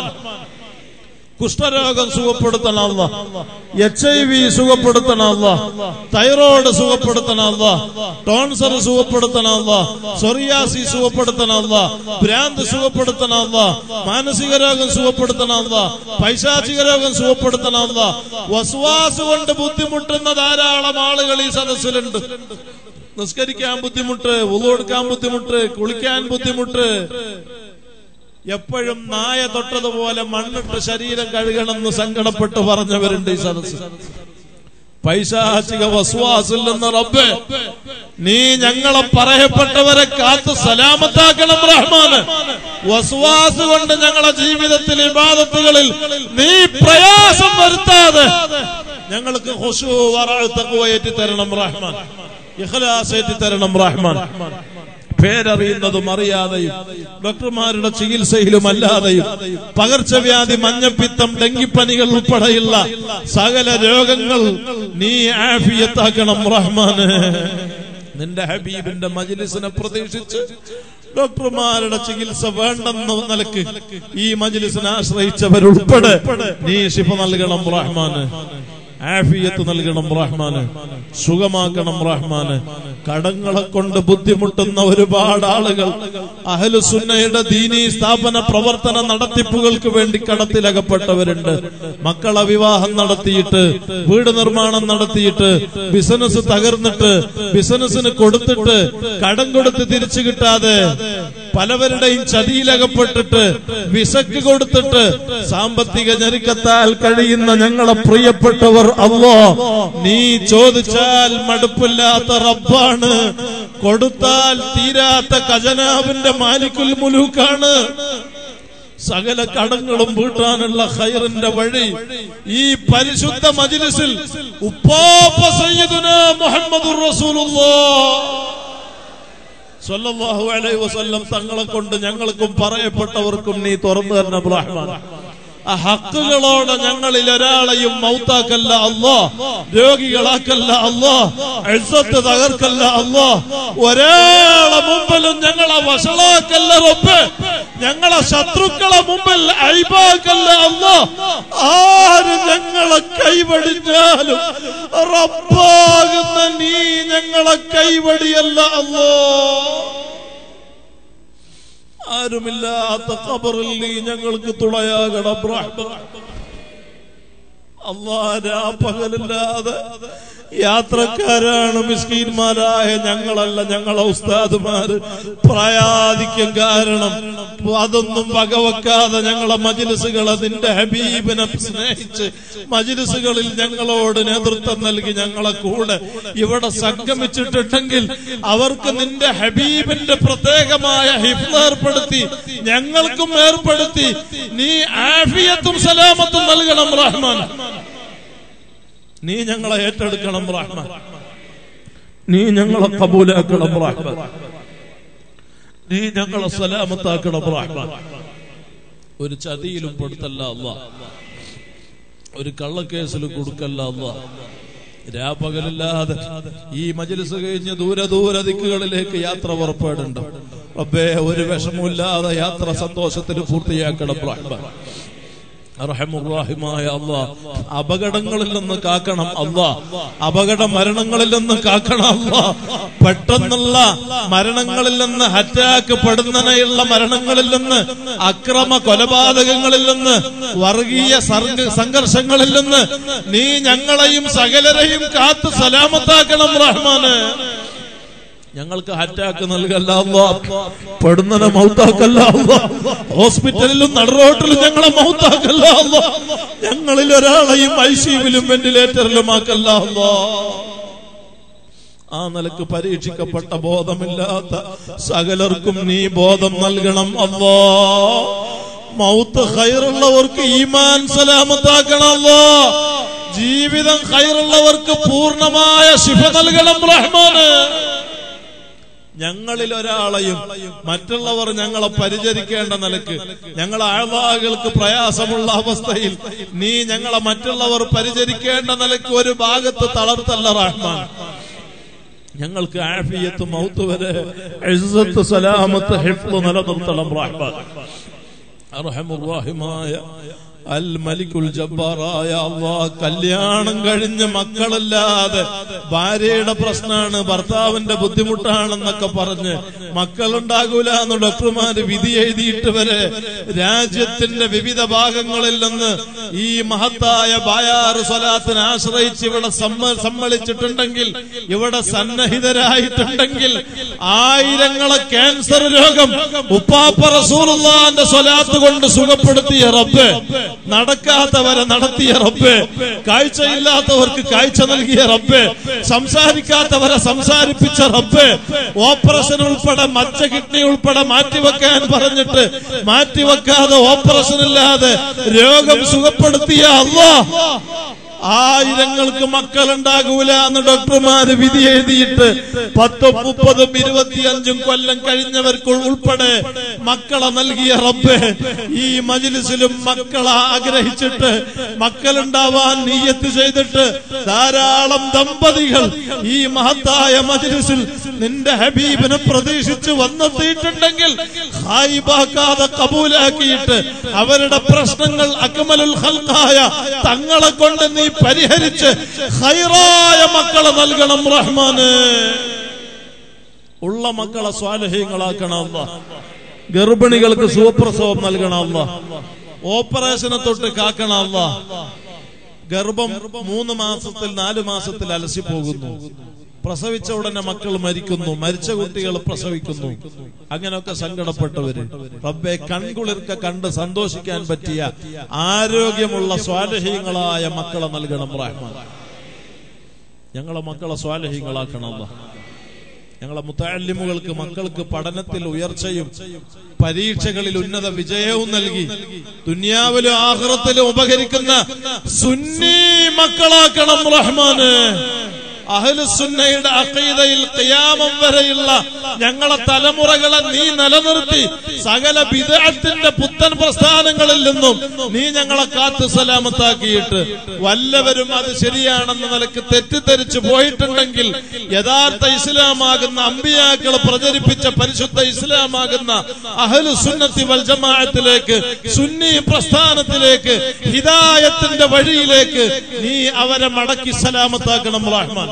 കുഷ്ഠരോഗം സുഖപ്പെടുത്തണം എച്ച് ഐ വി സുഖപ്പെടുത്തണം തൈറോയ്ഡ് സുഖപ്പെടുത്തണം ടോൺസർ സുഖപ്പെടുത്തണം സൊറിയാസി സുഖപ്പെടുത്തണം ഭ്രാന്ത് സുഖപ്പെടുത്തണം മാനസിക രോഗം സുഖപ്പെടുത്തണം പൈശാചിക രോഗം സുഖപ്പെടുത്തണം വസ്വാസ് കൊണ്ട് ബുദ്ധിമുട്ടുന്ന ധാരാളം ആളുകൾ ഈ സദസ്സിലുണ്ട് നിസ്കരിക്കാൻ ബുദ്ധിമുട്ട് ഉള്ളെടുക്കാൻ ബുദ്ധിമുട്ട് കുളിക്കാൻ ബുദ്ധിമുട്ട് എപ്പോഴും നായ തൊട്ടതുപോലെ മണ്ണിട്ട് ശരീരം കഴുകണമെന്ന് സങ്കടപ്പെട്ട് പറഞ്ഞവരുണ്ട് ഈ സദസ്സ് പൈശാചിക വസ്വാസിൽ നിന്ന് റബ്ബ് നീ ഞങ്ങളെ പറയപ്പെട്ടവരെ കാത്ത് സലാമത്താക്കണം റഹ്മാന് വസ്വാസ് കൊണ്ട് ഞങ്ങളെ ജീവിതത്തിൽ ഇബാദത്തുകളിൽ നീ പ്രയാസം വരുത്താതെ ഞങ്ങൾക്ക് ഹുഷു വറഅത്ത് തരണം റഹ്മാൻ ഇഖ്ലാസ് ഏറ്റി തരണം റഹ്മാൻ പേരറിയുന്നതും അറിയാതെയും ഡോക്ടർമാരുടെ ചികിത്സയിലും അല്ലാതെയും പകർച്ചവ്യാധി മഞ്ഞപ്പിത്തം ഡെങ്കിപ്പനികൾ ഉൾപ്പെടെയുള്ള സകല രോഗങ്ങൾ നീ ആഫിയത്താക്കണം റഹ്മാന് നിന്റെ ഹബീബിന്റെ മജ്ലിസിനെ പ്രതീക്ഷിച്ച് ഡോക്ടർമാരുടെ ചികിത്സ വേണ്ടെന്ന നിലക്ക് ഈ മജ്ലിസിനെ ആശ്രയിച്ചവരുൾപ്പെടെ നീ ശിഫ നൽകണം റഹ്മാന് ആഫിയത്ത് നൽകണം റഹ്മാന് സുഖമാക്കണം റഹ്മാന് കടങ്ങളെ കൊണ്ട് ബുദ്ധിമുട്ടുന്ന ഒരുപാട് ആളുകൾ അഹലുസുന്നയുടെ ദീനീ സ്ഥാപന പ്രവർത്തന നടത്തിപ്പുകൾക്ക് വേണ്ടി കടത്തിലകപ്പെട്ടവരുണ്ട് മക്കളെ വിവാഹം നടത്തിയിട്ട് വീട് നിർമ്മാണം നടത്തിയിട്ട് ബിസിനസ് തകർന്നിട്ട് ബിസിനസ്സിന് കൊടുത്തിട്ട് കടം കൊടുത്ത് തിരിച്ചു കിട്ടാതെ പലവരുടെയും ചതിയിലകപ്പെട്ടിട്ട് വിസക്ക് കൊടുത്തിട്ട് സാമ്പത്തിക ഞെരുക്കത്താൽ കഴിയുന്ന ഞങ്ങളെ പ്രിയപ്പെട്ടവർ അല്ലോ നീ ചോദിച്ചാൽ മടുപ്പില്ലാത്ത റബ്ബാണ് കൊടുത്താൽ തീരാത്ത ഖജനാവിന്റെ മാലിക്കുൽ മുലൂക്കാണ് സകല കടങ്ങളും വീട്ടാനുള്ള ഖൈറിന്റെ വഴി ഈ പരിശുദ്ധ മജ്ലിസിൽ ഉപ്പാപ്പ സയ്യിദുന മുഹമ്മദുർ റസൂലുള്ളാഹ് സല്ലല്ലാഹു അലൈഹി വസല്ലം തങ്ങളെ കൊണ്ട് ഞങ്ങൾക്കും പറയപ്പെട്ടവർക്കും നീ തുറന്നു തരണം റഹ്മാൻ ആ ഹക്കുകളോടെ ഞങ്ങളിൽ ഒരാളെയും മൗത്താക്കല്ല അല്ലോ രോഗികളാക്കല്ല അല്ലോ എഴുത്ത് തകർക്കല്ല അല്ലോ ഒരാളെ മുമ്പിലും ഞങ്ങളെ വഷളാക്കല്ല റബ്ബ് ഞങ്ങളെ ശത്രുക്കളെ മുമ്പിൽ അയ്പാക്കല്ല അല്ലോ ആര് ഞങ്ങളെ കൈവടിഞ്ഞാലും റബ്ബാകുന്ന നീ ഞങ്ങളെ കൈവടിയല്ല അല്ലോ ആരുമില്ലാത്ത ഖബറിൽ നീ ഞങ്ങൾക്ക് തുണയാകണം റഹ്മാൻ അള്ളാരാ പകലില്ലാതെ യാത്രക്കാരാണ് മിസ്കീന്മാരായ ഞങ്ങളല്ല ഞങ്ങളെ ഉസ്താദുമാര് പ്രായാധിക്യം കാരണം അതൊന്നും വകവെക്കാതെ ഞങ്ങളെ മജിലിസുകൾ അതിന്റെ ഹബീബിനെ സ്നേഹിച്ച് മജിലിസുകളിൽ ഞങ്ങളോട് നേതൃത്വം നൽകി ഞങ്ങളെ കൂടെ ഇവിടെ സംഗമിച്ചിട്ടുണ്ടെങ്കിൽ അവർക്ക് നിന്റെ ഹബീബിന്റെ പ്രത്യേകമായ ഹിഫ്ല് ഏർപ്പെടുത്തി ഞങ്ങൾക്കും ഏർപ്പെടുത്തി നീ ആഫിയത്തും സലാമത്തും നൽകണം റഹ്മാൻ നീ ഞങ്ങളെ ഏറ്റെടുക്കണം റഹ്മാൻ നീ ഞങ്ങളെ കബൂലാക്കണം റഹ്മാൻ നീ ഞങ്ങളെ സലാമത്താക്കണം റഹ്മാൻ ഒരു ചതിയിലും പെടുത്തല്ല അല്ല ഒരു കള്ളക്കേസിലും കൊടുക്കല്ല അല്ല രാപകലില്ലാതെ ഈ മജിലിസ് കഴിഞ്ഞ് ദൂര ദൂര ദിക്കുകളിലേക്ക് യാത്ര പുറപ്പെടുണ്ട് റബ്ബേ ഒരു വിഷമമില്ലാതെ യാത്ര സന്തോഷത്തിൽ പൂർത്തിയാക്കണം റഹ്മാൻ റഹമുറാഹിമായ അള്ളാ അപകടങ്ങളിൽ നിന്ന് കാക്കണം അള്ളാ അപകട മരണങ്ങളിൽ നിന്ന് കാക്കണം അള്ളാ പെട്ടെന്നുള്ള മരണങ്ങളിൽ നിന്ന് അറ്റാക്ക് പെടുന്നതിനുള്ള മരണങ്ങളിൽ നിന്ന് അക്രമ കൊലപാതകങ്ങളിൽ നിന്ന് വർഗീയ സർഗ- സംഘർഷങ്ങളിൽ നിന്ന് നീ ഞങ്ങളെയും സകലരെയും കാത്ത് സലാമത്താക്കണം റഹ്മാന് ഞങ്ങൾക്ക് അറ്റാക്ക് നൽകല്ല അല്ലാ. പെടുന്നനെ മൗത്താക്കല്ല അല്ലാ. ഹോസ്പിറ്റലിലും നടുറോട്ടിലും ഞങ്ങളെ മൗത്താക്കല്ല അല്ലാ. ഞങ്ങളിൽ ഒരാളെയും ഐസിയുവിലും വെന്റിലേറ്ററിലും ആക്കല്ല അല്ലാ. ആ നിലക്ക് പരീക്ഷിക്കപ്പെട്ട ബോധമില്ലാത്ത സകലർക്കും നീ ബോധം നൽകണം അല്ലോ മൗത്ത് ഹൈറുള്ളവർക്ക് ഈമാൻ സലാമത്താക്കണം അല്ലോ ജീവിതം ഹൈറുള്ളവർക്ക് പൂർണ്ണമായ ശിഫ നൽകണം റഹ്മാന് ഞങ്ങളിൽ ഒരാളെയും മറ്റുള്ളവർ ഞങ്ങളെ പരിചരിക്കേണ്ട നിലക്ക് ഞങ്ങളെ ആഴ്വാകൾക്ക് പ്രയാസമുള്ള അവസ്ഥയിൽ നീ ഞങ്ങളെ മറ്റുള്ളവർ പരിചരിക്കേണ്ട നിലക്ക് ഒരു ഭാഗത്ത് തളർത്തല്ല റഹ്മാൻ ഞങ്ങൾക്ക് ആഫിയത്ത് മൗത്ത് വരെ ഇസ്സത്ത് സലാമത്ത് ഹിഫ്ള് നിലനിർത്തണം റഹ്മാൻ അർഹമുറാഹിമായ അൽ മലിക്കുൽ ജബ്ബാറായ അള്ളാ കല്യാണം കഴിഞ്ഞ് മക്കളില്ലാതെ ഭാര്യയുടെ പ്രശ്നമാണ് ഭർത്താവിന്റെ ബുദ്ധിമുട്ടാണെന്നൊക്കെ പറഞ്ഞ് മക്കളുണ്ടാകൂല എന്ന് ഡോക്ടർമാര് വിധി എഴുതിയിട്ട് വരെ രാജ്യത്തിന്റെ വിവിധ ഭാഗങ്ങളിൽ നിന്ന് ഈ മഹത്തായ ബായാറ് സ്വലാത്തിനെ ആശ്രയിച്ച് ഇവിടെ സമ്മ- സമ്മളിച്ചിട്ടുണ്ടെങ്കിൽ ഇവിടെ സന്നഹിതരായിട്ടുണ്ടെങ്കിൽ ആയിരങ്ങളെ ക്യാൻസർ രോഗം ഉപ്പാപ്പ റസൂലുള്ളാന്റെ സ്വലാത്ത് കൊണ്ട് സുഖപ്പെടുത്തിയ റബ്ബ് നടക്കാത്തവരെ നടത്തിയ റബ്ബ് കാഴ്ചയില്ലാത്തവർക്ക് കാഴ്ച നൽകിയ റബ്ബ് സംസാരിക്കാത്തവരെ സംസാരിപ്പിച്ച റബ്ബ് ഓപ്പറേഷൻ ഉൾപ്പെടെ മച്ച കിഡ്നി ഉൾപ്പെടെ മാറ്റിവെക്കാൻ പറഞ്ഞിട്ട് മാറ്റിവെക്കാതെ ഓപ്പറേഷൻ ഇല്ലാതെ രോഗം സുഖപ്പെടുത്തിയ അള്ളാ ആയിരങ്ങൾക്ക് മക്കളുണ്ടാകൂല എന്ന് ഡോക്ടർമാര് വിധി എഴുതിയിട്ട് പത്തും മുപ്പതും ഇരുപത്തിയഞ്ചും കൊല്ലം കഴിഞ്ഞവർക്ക് ഉൾപ്പെടെ മക്കളെ നൽകിയ റബ്ബ് ഈ മജിലിസിലും മക്കളെ ആഗ്രഹിച്ചിട്ട് മക്കളുണ്ടാവാൻ നീയത്ത് ചെയ്തിട്ട് ധാരാളം ദമ്പതികൾ ഈ മഹത്തായ മജിലിസിൽ നിന്റെ ഹബീബിനെ പ്രതീക്ഷിച്ച് വന്നെത്തിയിട്ടുണ്ടെങ്കിൽ ഹായിബാക്കാതെ കബൂലാക്കിയിട്ട് അവരുടെ പ്രശ്നങ്ങൾ അക്മലുൽ ഖൽഖായ തങ്ങളെ കൊണ്ട് നീ പരിഹരിച്ച് ഹൈറായ മക്കളെ നൽകണം റഹ്മാന് ഉള്ള മക്കളെ സ്വാലഹ്യങ്ങളാക്കണം അല്ലാ. ഗർഭിണികൾക്ക് സുഖപ്രസവം നൽകണം അല്ലാ. ഓപ്പറേഷനെ തൊട്ട് കാക്കണം അല്ലാ. ഗർഭം മൂന്ന് മാസത്തിൽ നാല് മാസത്തിൽ അലസി പോകുന്നു പ്രസവിച്ച ഉടനെ മക്കൾ മരിക്കുന്നു മരിച്ച കുട്ടികൾ പ്രസവിക്കുന്നു അങ്ങനെയൊക്കെ സങ്കടപ്പെട്ടവര് റബ്ബെ കൺകുളിർക്ക കണ്ട് സന്തോഷിക്കാൻ പറ്റിയ ആരോഗ്യമുള്ള സ്വാലഹീങ്ങളായ മക്കളെ നൽകണം റഹ്മാൻ ഞങ്ങളെ മക്കളെ സ്വാലഹീങ്ങളാക്കണം അല്ലാ. ഞങ്ങളെ മുത്താലിമുകൾക്ക് മക്കൾക്ക് പഠനത്തിൽ ഉയർച്ചയും പരീക്ഷകളിൽ ഉന്നത വിജയവും നൽകി ദുനിയാവിലും ആഹ്റത്തിലും ഉപകരിക്കുന്ന സുന്നി മക്കളാക്കണം റഹ്മാന് അഹ്ലുസുന്നയുടെ അഖീദയിൽ ഖിയാമം വരെയുള്ള ഞങ്ങളെ തലമുറകളെ നീ നിലനിർത്തി സകല ബിദഅത്തിന്റെ പുത്തൻ പ്രസ്ഥാനങ്ങളിൽ നിന്നും നീ ഞങ്ങളെ കാത്ത് സലാമത്താക്കിയിട്ട് വല്ലവരും അത് ശരിയാണെന്ന നിലക്ക് തെറ്റിദ്ധരിച്ചു പോയിട്ടുണ്ടെങ്കിൽ യഥാർത്ഥ ഇസ്ലാമാകുന്ന അമ്പിയാക്കൾ പ്രചരിപ്പിച്ച പരിശുദ്ധ ഇസ്ലാമാകുന്ന അഹ്ലു സുന്നത്തി വൽ ജമാഅത്തിലേക്ക് സുന്നി പ്രസ്ഥാനത്തിലേക്ക് ഹിദായത്തിന്റെ വഴിയിലേക്ക് നീ അവരെ മടക്കി സലാമത്താക്കണം റഹ്മാൻ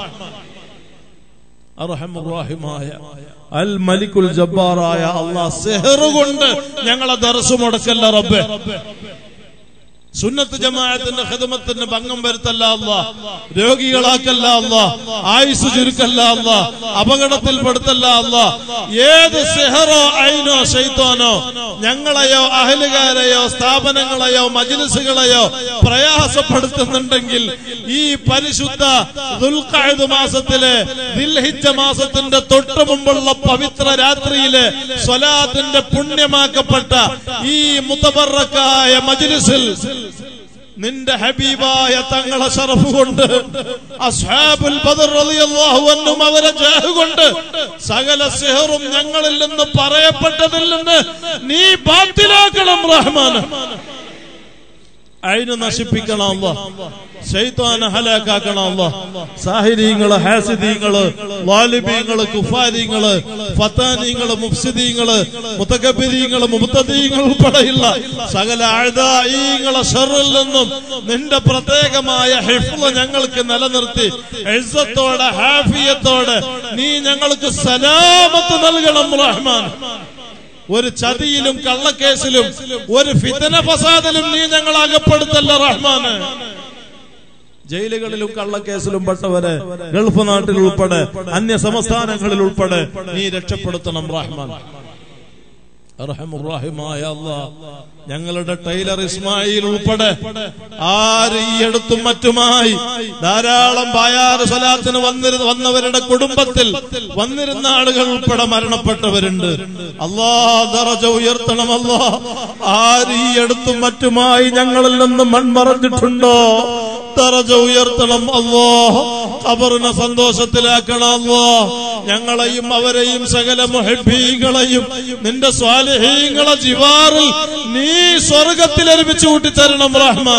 അർഹമുറാഹിമായ അൽ മലിക്കുൽ ജബ്ബാറായ അള്ളാഹ് സെഹറ് കൊണ്ട് ഞങ്ങളെ ദർസ് മുടക്കല്ല റബ്ബെ സുന്നത്ത് ജമാഅത്തിന്റെ ഹിദമത്തിന് ഭംഗം വരുത്തല്ല അല്ല രോഗികളാക്കല്ല അല്ല ആയുസ് ചുരുക്കല്ല അല്ല അപകടത്തിൽപ്പെടുത്തല്ല അല്ല ഏത് സിഹറോ ഐനോ ഷെയ്ത്തോനോ ഞങ്ങളെയോ അഹലുകാരെയോ സ്ഥാപനങ്ങളെയോ മജിലിസുകളെയോ പ്രയാസപ്പെടുത്തുന്നുണ്ടെങ്കിൽ ഈ പരിശുദ്ധ ദുൽഖഅദ് മാസത്തിലെ ദിൽഹിജ്ജ മാസത്തിന്റെ തൊട്ടു മുമ്പുള്ള പവിത്ര രാത്രിയിലെ സ്വലാത്തിന്റെ പുണ്യമാക്കപ്പെട്ട ഈ മുത്തബറക്കായ മജിലിസിൽ നിന്റെ ഹബീബായ തങ്ങളെ ഷറഫ് കൊണ്ട് അസ്ഹാബുൽ ബദർ റളിയല്ലാഹു അൻഹും അവരെ ജാഹ് കൊണ്ട് സകല സിഹറും ഞങ്ങളിൽ നിന്ന് പറയപ്പെട്ടതിൽ നിന്ന് നീ ബാത്തിലാക്കണം റഹ്മാൻ അയിന് നശിപ്പിക്കണം അല്ല ശൈത്താനെ ഹലാക്കാക്കണം അല്ല സാഹിര്യങ്ങള് ഹാസിദീങ്ങള് വാലിബീങ്ങള് കുഫാരിങ്ങള് ഫത്താനീങ്ങള് മുഫ്സിദീങ്ങള് മുത്തകബിരീങ്ങള് മുബത്തദീങ്ങൾ ഉൾപ്പെടെയുള്ള സകല അഴുതായിങ്ങളെ ഷെറിൽ നിന്നും നിന്റെ പ്രത്യേകമായ ഹിഫ്ള് ഞങ്ങൾക്ക് നിലനിർത്തി എഴുത്തത്തോടെ ഹാഫിയത്തോടെ നീ ഞങ്ങൾക്ക് സലാമത്ത് നൽകണം റഹ്മാൻ ഒരു ചതിയിലും കള്ളക്കേസിലും ഒരു ഫിതന ഫസാദിലും നീ ഞങ്ങൾ അകപ്പെടുത്തല്ല റഹ്മാന് ജയിലുകളിലും കള്ളക്കേസിലും പെട്ടവരെ ഗൾഫ് നാട്ടിൽ ഉൾപ്പെടെ അന്യ സംസ്ഥാനങ്ങളിൽ ഉൾപ്പെടെ നീ രക്ഷപ്പെടുത്തണം റഹ്മാൻ അർഹമുറാഹിമായ അല്ലാ ഞങ്ങളുടെ ടൈലർ ഇസ്മായിൽ ഉൾപ്പെടെ ആര് ഈ അടുത്തും മറ്റുമായി ധാരാളം ബായാറ് സ്വലാത്തിന് വന്നിരുന്ന വന്നവരുടെ കുടുംബത്തിൽ വന്നിരുന്ന ആളുകൾ ഉൾപ്പെടെ മരണപ്പെട്ടവരുണ്ട് അല്ലാ ദറജ ഉയർത്തണം അല്ലാ ആര് ഈ അടുത്തും മറ്റുമായി ഞങ്ങളിൽ നിന്ന് മൺമറഞ്ഞിട്ടുണ്ടോ ദറജ ഉയർത്തണം അല്ലോ ഖബറിനെ സന്തോഷത്തിലാക്കണം അല്ലോ ഞങ്ങളെയും അവരെയും സകല മുഹബീങ്ങളെയും നിന്റെ സ്വാലിഹീങ്ങളെ ജിവാറിൽ നീ സ്വർഗത്തിൽ ഒരുമിച്ച് കൂട്ടിത്തരണം റഹ്മാൻ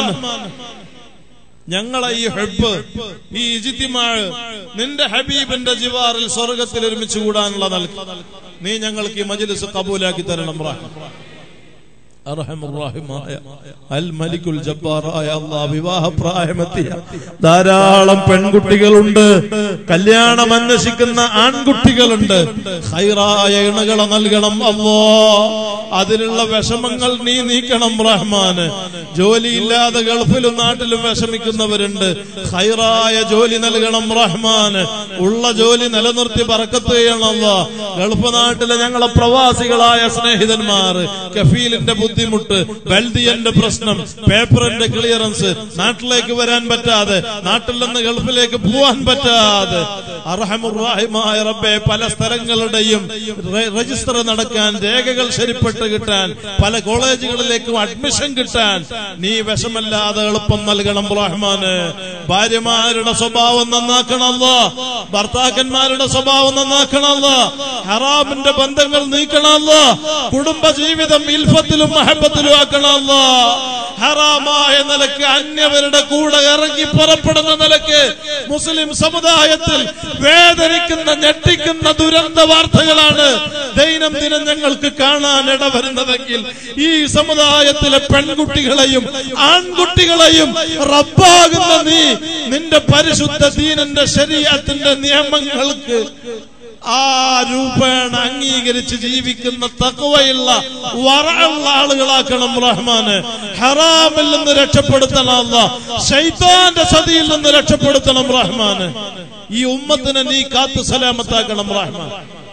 ഞങ്ങളെ ഈ ഹെബ് ഈ ഇജിത്തിമാഴ് നിന്റെ ഹബീബിന്റെ ജിവാറിൽ സ്വർഗത്തിൽ ഒരുമിച്ച് കൂടാനുള്ള നൽകി നീ ഞങ്ങൾക്ക് ഈ മജ്ലിസ് കബൂലാക്കി തരണം റഹ്മാൻ അർഹമുറാഹിമായ അൽ മലിക്കുൽ ജബ്ബാറായ അല്ലാഹ് വിവാഹപ്രായമെത്തിയ ധാരാളം പെൺകുട്ടികളുണ്ട് കല്യാണം അന്വേഷിക്കുന്ന ആൺകുട്ടികളുണ്ട് ഹൈറായ ഇണകളെ നൽകണം അല്ലോ അതിലുള്ള വിഷമങ്ങൾ നീ നീക്കണം റഹ്മാന് ജോലിയില്ലാതെ ഗൾഫിലും നാട്ടിലും വിഷമിക്കുന്നവരുണ്ട് ഹൈറായ ജോലി നൽകണം റഹ്മാന് ഉള്ള ജോലി നിലനിർത്തി പറക്കത്ത് ചെയ്യണമല്ലോ ഗൾഫ് നാട്ടിലെ ഞങ്ങളെ പ്രവാസികളായ സ്നേഹിതന്മാർ കഫീലിന്റെ ബുദ്ധിമുട്ട് ബൽദിയന്റെ പ്രശ്നം പേപ്പറിന്റെ ക്ലിയറൻസ് നാട്ടിലേക്ക് വരാൻ പറ്റാതെ നാട്ടിൽ നിന്ന് ഗൾഫിലേക്ക് പോവാൻ പറ്റാതെ അർഹമുറാഹിമായ റബ്ബെ പല സ്ഥലങ്ങളുടെയും രെ- രജിസ്റ്റർ നടക്കാൻ രേഖകൾ ശരിപ്പെട്ട് കിട്ടാൻ പല കോളേജുകളിലേക്കും അഡ്മിഷൻ കിട്ടാൻ നീ വിഷമല്ലാതെ എളുപ്പം നൽകണം റഹ്മാന് ഭാര്യമാരുടെ സ്വഭാവം നന്നാക്കണമല്ലോ ഭർത്താക്കന്മാരുടെ സ്വഭാവം നന്നാക്കണമല്ലോ ഹറാമിന്റെ ബന്ധങ്ങൾ നീക്കണമല്ലോ കുടുംബ ജീവിതം ഇൽഫത്തിലും മഹബത്തിലും ആക്കണമല്ലോ ഹറാമായ നിലക്ക് അന്യവരുടെ കൂടെ ഇറങ്ങി പുറപ്പെടുന്ന നിലക്ക് മുസ്ലിം സമുദായത്തിൽ വേദനിക്കുന്ന ഞെട്ടിക്കുന്ന ദുരന്ത വാർത്തകളാണ് ദൈനംദിനം ഞങ്ങൾക്ക് കാണാൻ ഇടവരുന്നതെങ്കിൽ ഈ സമുദായത്തിലെ പെൺകുട്ടികളെയും ആൺകുട്ടികളെയും റബ്ബാകുന്ന നീ നിന്റെ പരിശുദ്ധ ദീനന്റെ ശരീരത്തിന്റെ നിയമങ്ങൾക്ക് ആ രൂപേണ അംഗീകരിച്ച് ജീവിക്കുന്ന തക്കവയുള്ള വറയുള്ള ആളുകളാക്കണം റഹ്മാന് ഹറാമിൽ നിന്ന് രക്ഷപ്പെടുത്തണം അല്ല ശൈത്താന്റെ സതിയിൽ നിന്ന് രക്ഷപ്പെടുത്തണം റഹ്മാന് ഈ ഉമ്മത്തിനെ നീ കാത്തു സലാമത്താക്കണം റഹ്മാൻ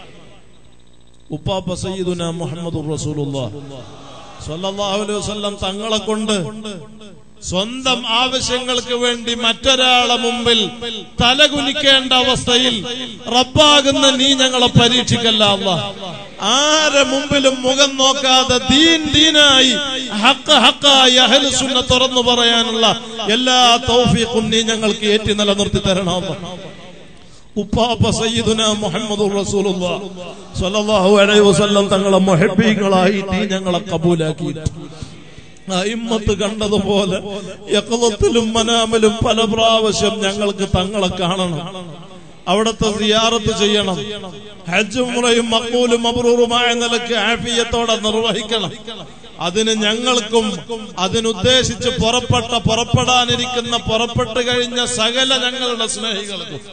ഉപ്പാപ്പ സയ്യിദുന മുഹമ്മദ് റസൂലുള്ളാഹ് സ്വല്ലല്ലാഹു അലൈഹി വസല്ലം തങ്ങളെ കൊണ്ട് സ്വന്തം ആവശ്യങ്ങൾക്ക് വേണ്ടി മറ്റൊരാളെ മുമ്പിൽ തലകുനിക്കേണ്ട അവസ്ഥയിൽ റബ്ബാകുന്ന നീ ഞങ്ങളെ പരീക്ഷിക്കല്ല അല്ല ആരെ മുമ്പിലും മുഖം നോക്കാതെ ദീൻ ദീനായി ഹക്ക് ഹക്കായി അഹൽ സുന്ന തുറന്നു പറയാനുള്ള എല്ലാ തൗഫീഖും നീ ഞങ്ങൾക്ക് ഏറ്റി നിലനിർത്തി തരണം അല്ലാ. ഉപ്പാപ്പ സയ്യിദുന മുഹമ്മദ് റസൂലുള്ളാഹ് സ്വല്ലല്ലാഹു അലൈഹി വസല്ലം തങ്ങളെ മുഹബ്ബീങ്ങളായി നീ ഞങ്ങളെ കബൂലാക്കി ഇമ്മത്ത് കണ്ടതുപോലെ യക്കളത്തിലും മനാമിലും പല പ്രാവശ്യം ഞങ്ങൾക്ക് തങ്ങളെ കാണണം അവിടുത്തെ സിയാറത്ത് ചെയ്യണം ഹജ്ജും മുറയും മക്ബൂലും മബ്രൂറുമായ നിലക്ക് ആഫിയത്തോടെ നിർവഹിക്കണം അതിന് ഞങ്ങൾക്കും അതിനുദ്ദേശിച്ച് പുറപ്പെട്ട പുറപ്പെടാനിരിക്കുന്ന പുറപ്പെട്ടു കഴിഞ്ഞ സകല ഞങ്ങളുടെ സ്നേഹികൾക്കും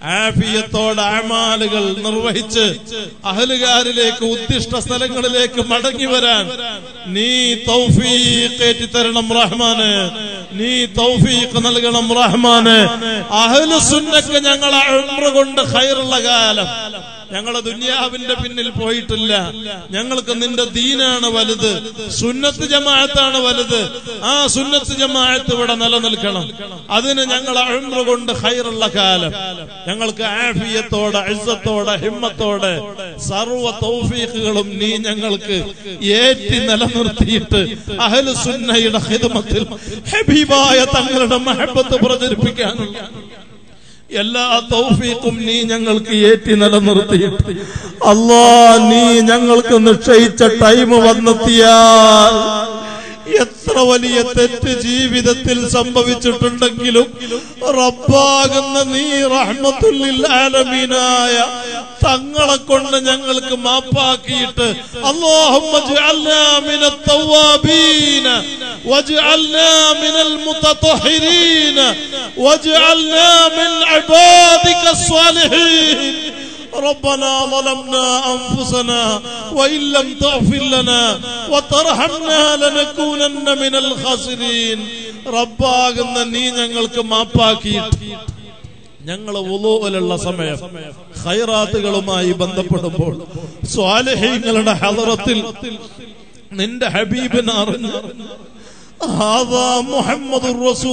ആഫിയത്തോടെ അമാലുകൾ നിർവഹിച്ച് അഹലുകാരിലേക്ക് ഉദ്ദിഷ്ട സ്ഥലങ്ങളിലേക്ക് മടങ്ങി വരാൻ നീ തൗഫീഖ് തരണം റഹ്മാന് നീ തൗഫീഖ് നൽകണം റഹ്മാന് അഹ്ലു സുന്നക്ക് ഞങ്ങളെ ഉംറ കൊണ്ട് ഖൈറുള്ള കാലം ഞങ്ങളെ ദുനിയാവിന്റെ പിന്നിൽ പോയിട്ടില്ല ഞങ്ങൾക്ക് നിന്റെ ദീനാണ് വലുത് സുന്നത്ത് ജമാഅത്താണ് വലുത് ആ സുന്നത്ത് ജമാഅത്ത് ഇവിടെ നിലനിൽക്കണം അതിന് ഞങ്ങൾ അഴുമ്പ് കൊണ്ട് ഹൈറുള്ള കാലം ഞങ്ങൾക്ക് ആഫിയത്തോടെ ഇസ്സത്തോടെ ഹിമ്മത്തോടെ സർവ തൗഫീഖുകളും നീ ഞങ്ങൾക്ക് ഏറ്റി നിലനിർത്തിയിട്ട് അഹ്ലു സുന്നയുടെ ഹിദമത്തിൽ ഹബീബായ തങ്ങളുടെ മഹബത്ത് പ്രചരിപ്പിക്കാനുള്ള എല്ലാ തൗഫീഖും നീ ഞങ്ങൾക്ക് ഏറ്റി നിലനിർത്തിയിട്ട് അല്ലാ നീ ഞങ്ങൾക്ക് നിശ്ചയിച്ച ടൈം വന്നെത്തിയാൽ എത്ര വലിയ തെറ്റ് ജീവിതത്തിൽ സംഭവിച്ചിട്ടുണ്ടെങ്കിലും റബ്ബാകുന്ന നീ റഹ്മത്തുല്ലിൽ ആലമീനായ തങ്ങളെ കൊണ്ട് ഞങ്ങൾക്ക് മാപ്പാക്കിയിട്ട് اللهم اجعلنا من التوابين واجعلنا من المتطهرين واجعلنا من عبادك الصالحين ربنا ظلمنا أنفسنا وإن لم تغفر لنا وترحمنا لنكونن من الخاسرين റബ്ബാകുന്ന നീ ഞങ്ങൾക്ക് മാപ്പാക്കിയിട്ട് ഞങ്ങൾ ഉലോലുള്ള സമയം ഖൈറാത്തുകളുമായി ബന്ധപ്പെടുമ്പോൾ സ്വാലഹീങ്ങളുടെ ഹലറത്തിൽ നിന്റെ ഹബീബിനെ അറിഞ്ഞ് ആദാ മുഹമ്മദ്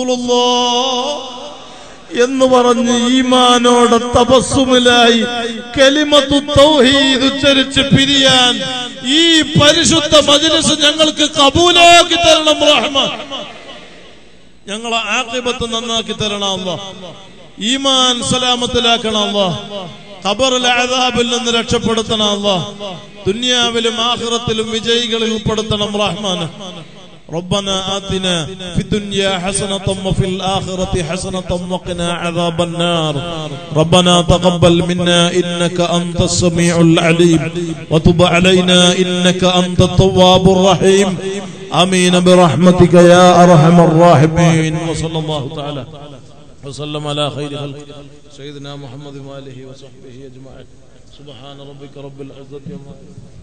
എന്ന് പറഞ്ഞ് ഈമാനോടെ തപസ്സുമിലായി കലിമത്തു തൗഹീദ് ഉച്ചരിച്ച് പിരിയാൻ ഈ പരിശുദ്ധ മജ്ലിസ് ഞങ്ങൾക്ക് കബൂലാക്കി തരണം റഹ്മാൻ ഞങ്ങളെ ആക്കിബത്ത് നന്നാക്കി തരണം അല്ലാ ഈമാൻ സലാമത്തിലാക്കണം അല്ലാ ഖബറിലെ അദാബിൽ നിന്ന് രക്ഷപ്പെടുത്തണം അല്ലാ ദുനിയാവിലും ആഖിറത്തിലും വിജയികളിൽ ഉൾപ്പെടുത്തണം റഹ്മാൻ ربنا آتنا في الدنيا حسنة وفي الآخرة حسنة وقنا عذاب النار ربنا تقبل منا إنك أنت السميع العليم وتب علينا إنك أنت التواب الرحيم آمين برحمتك يا أرحم الراحمين وصلى الله تعالى وسلم على خير خلق سيدنا محمد وآله وصحبه أجمعين سبحان ربك رب العزة عما يصفون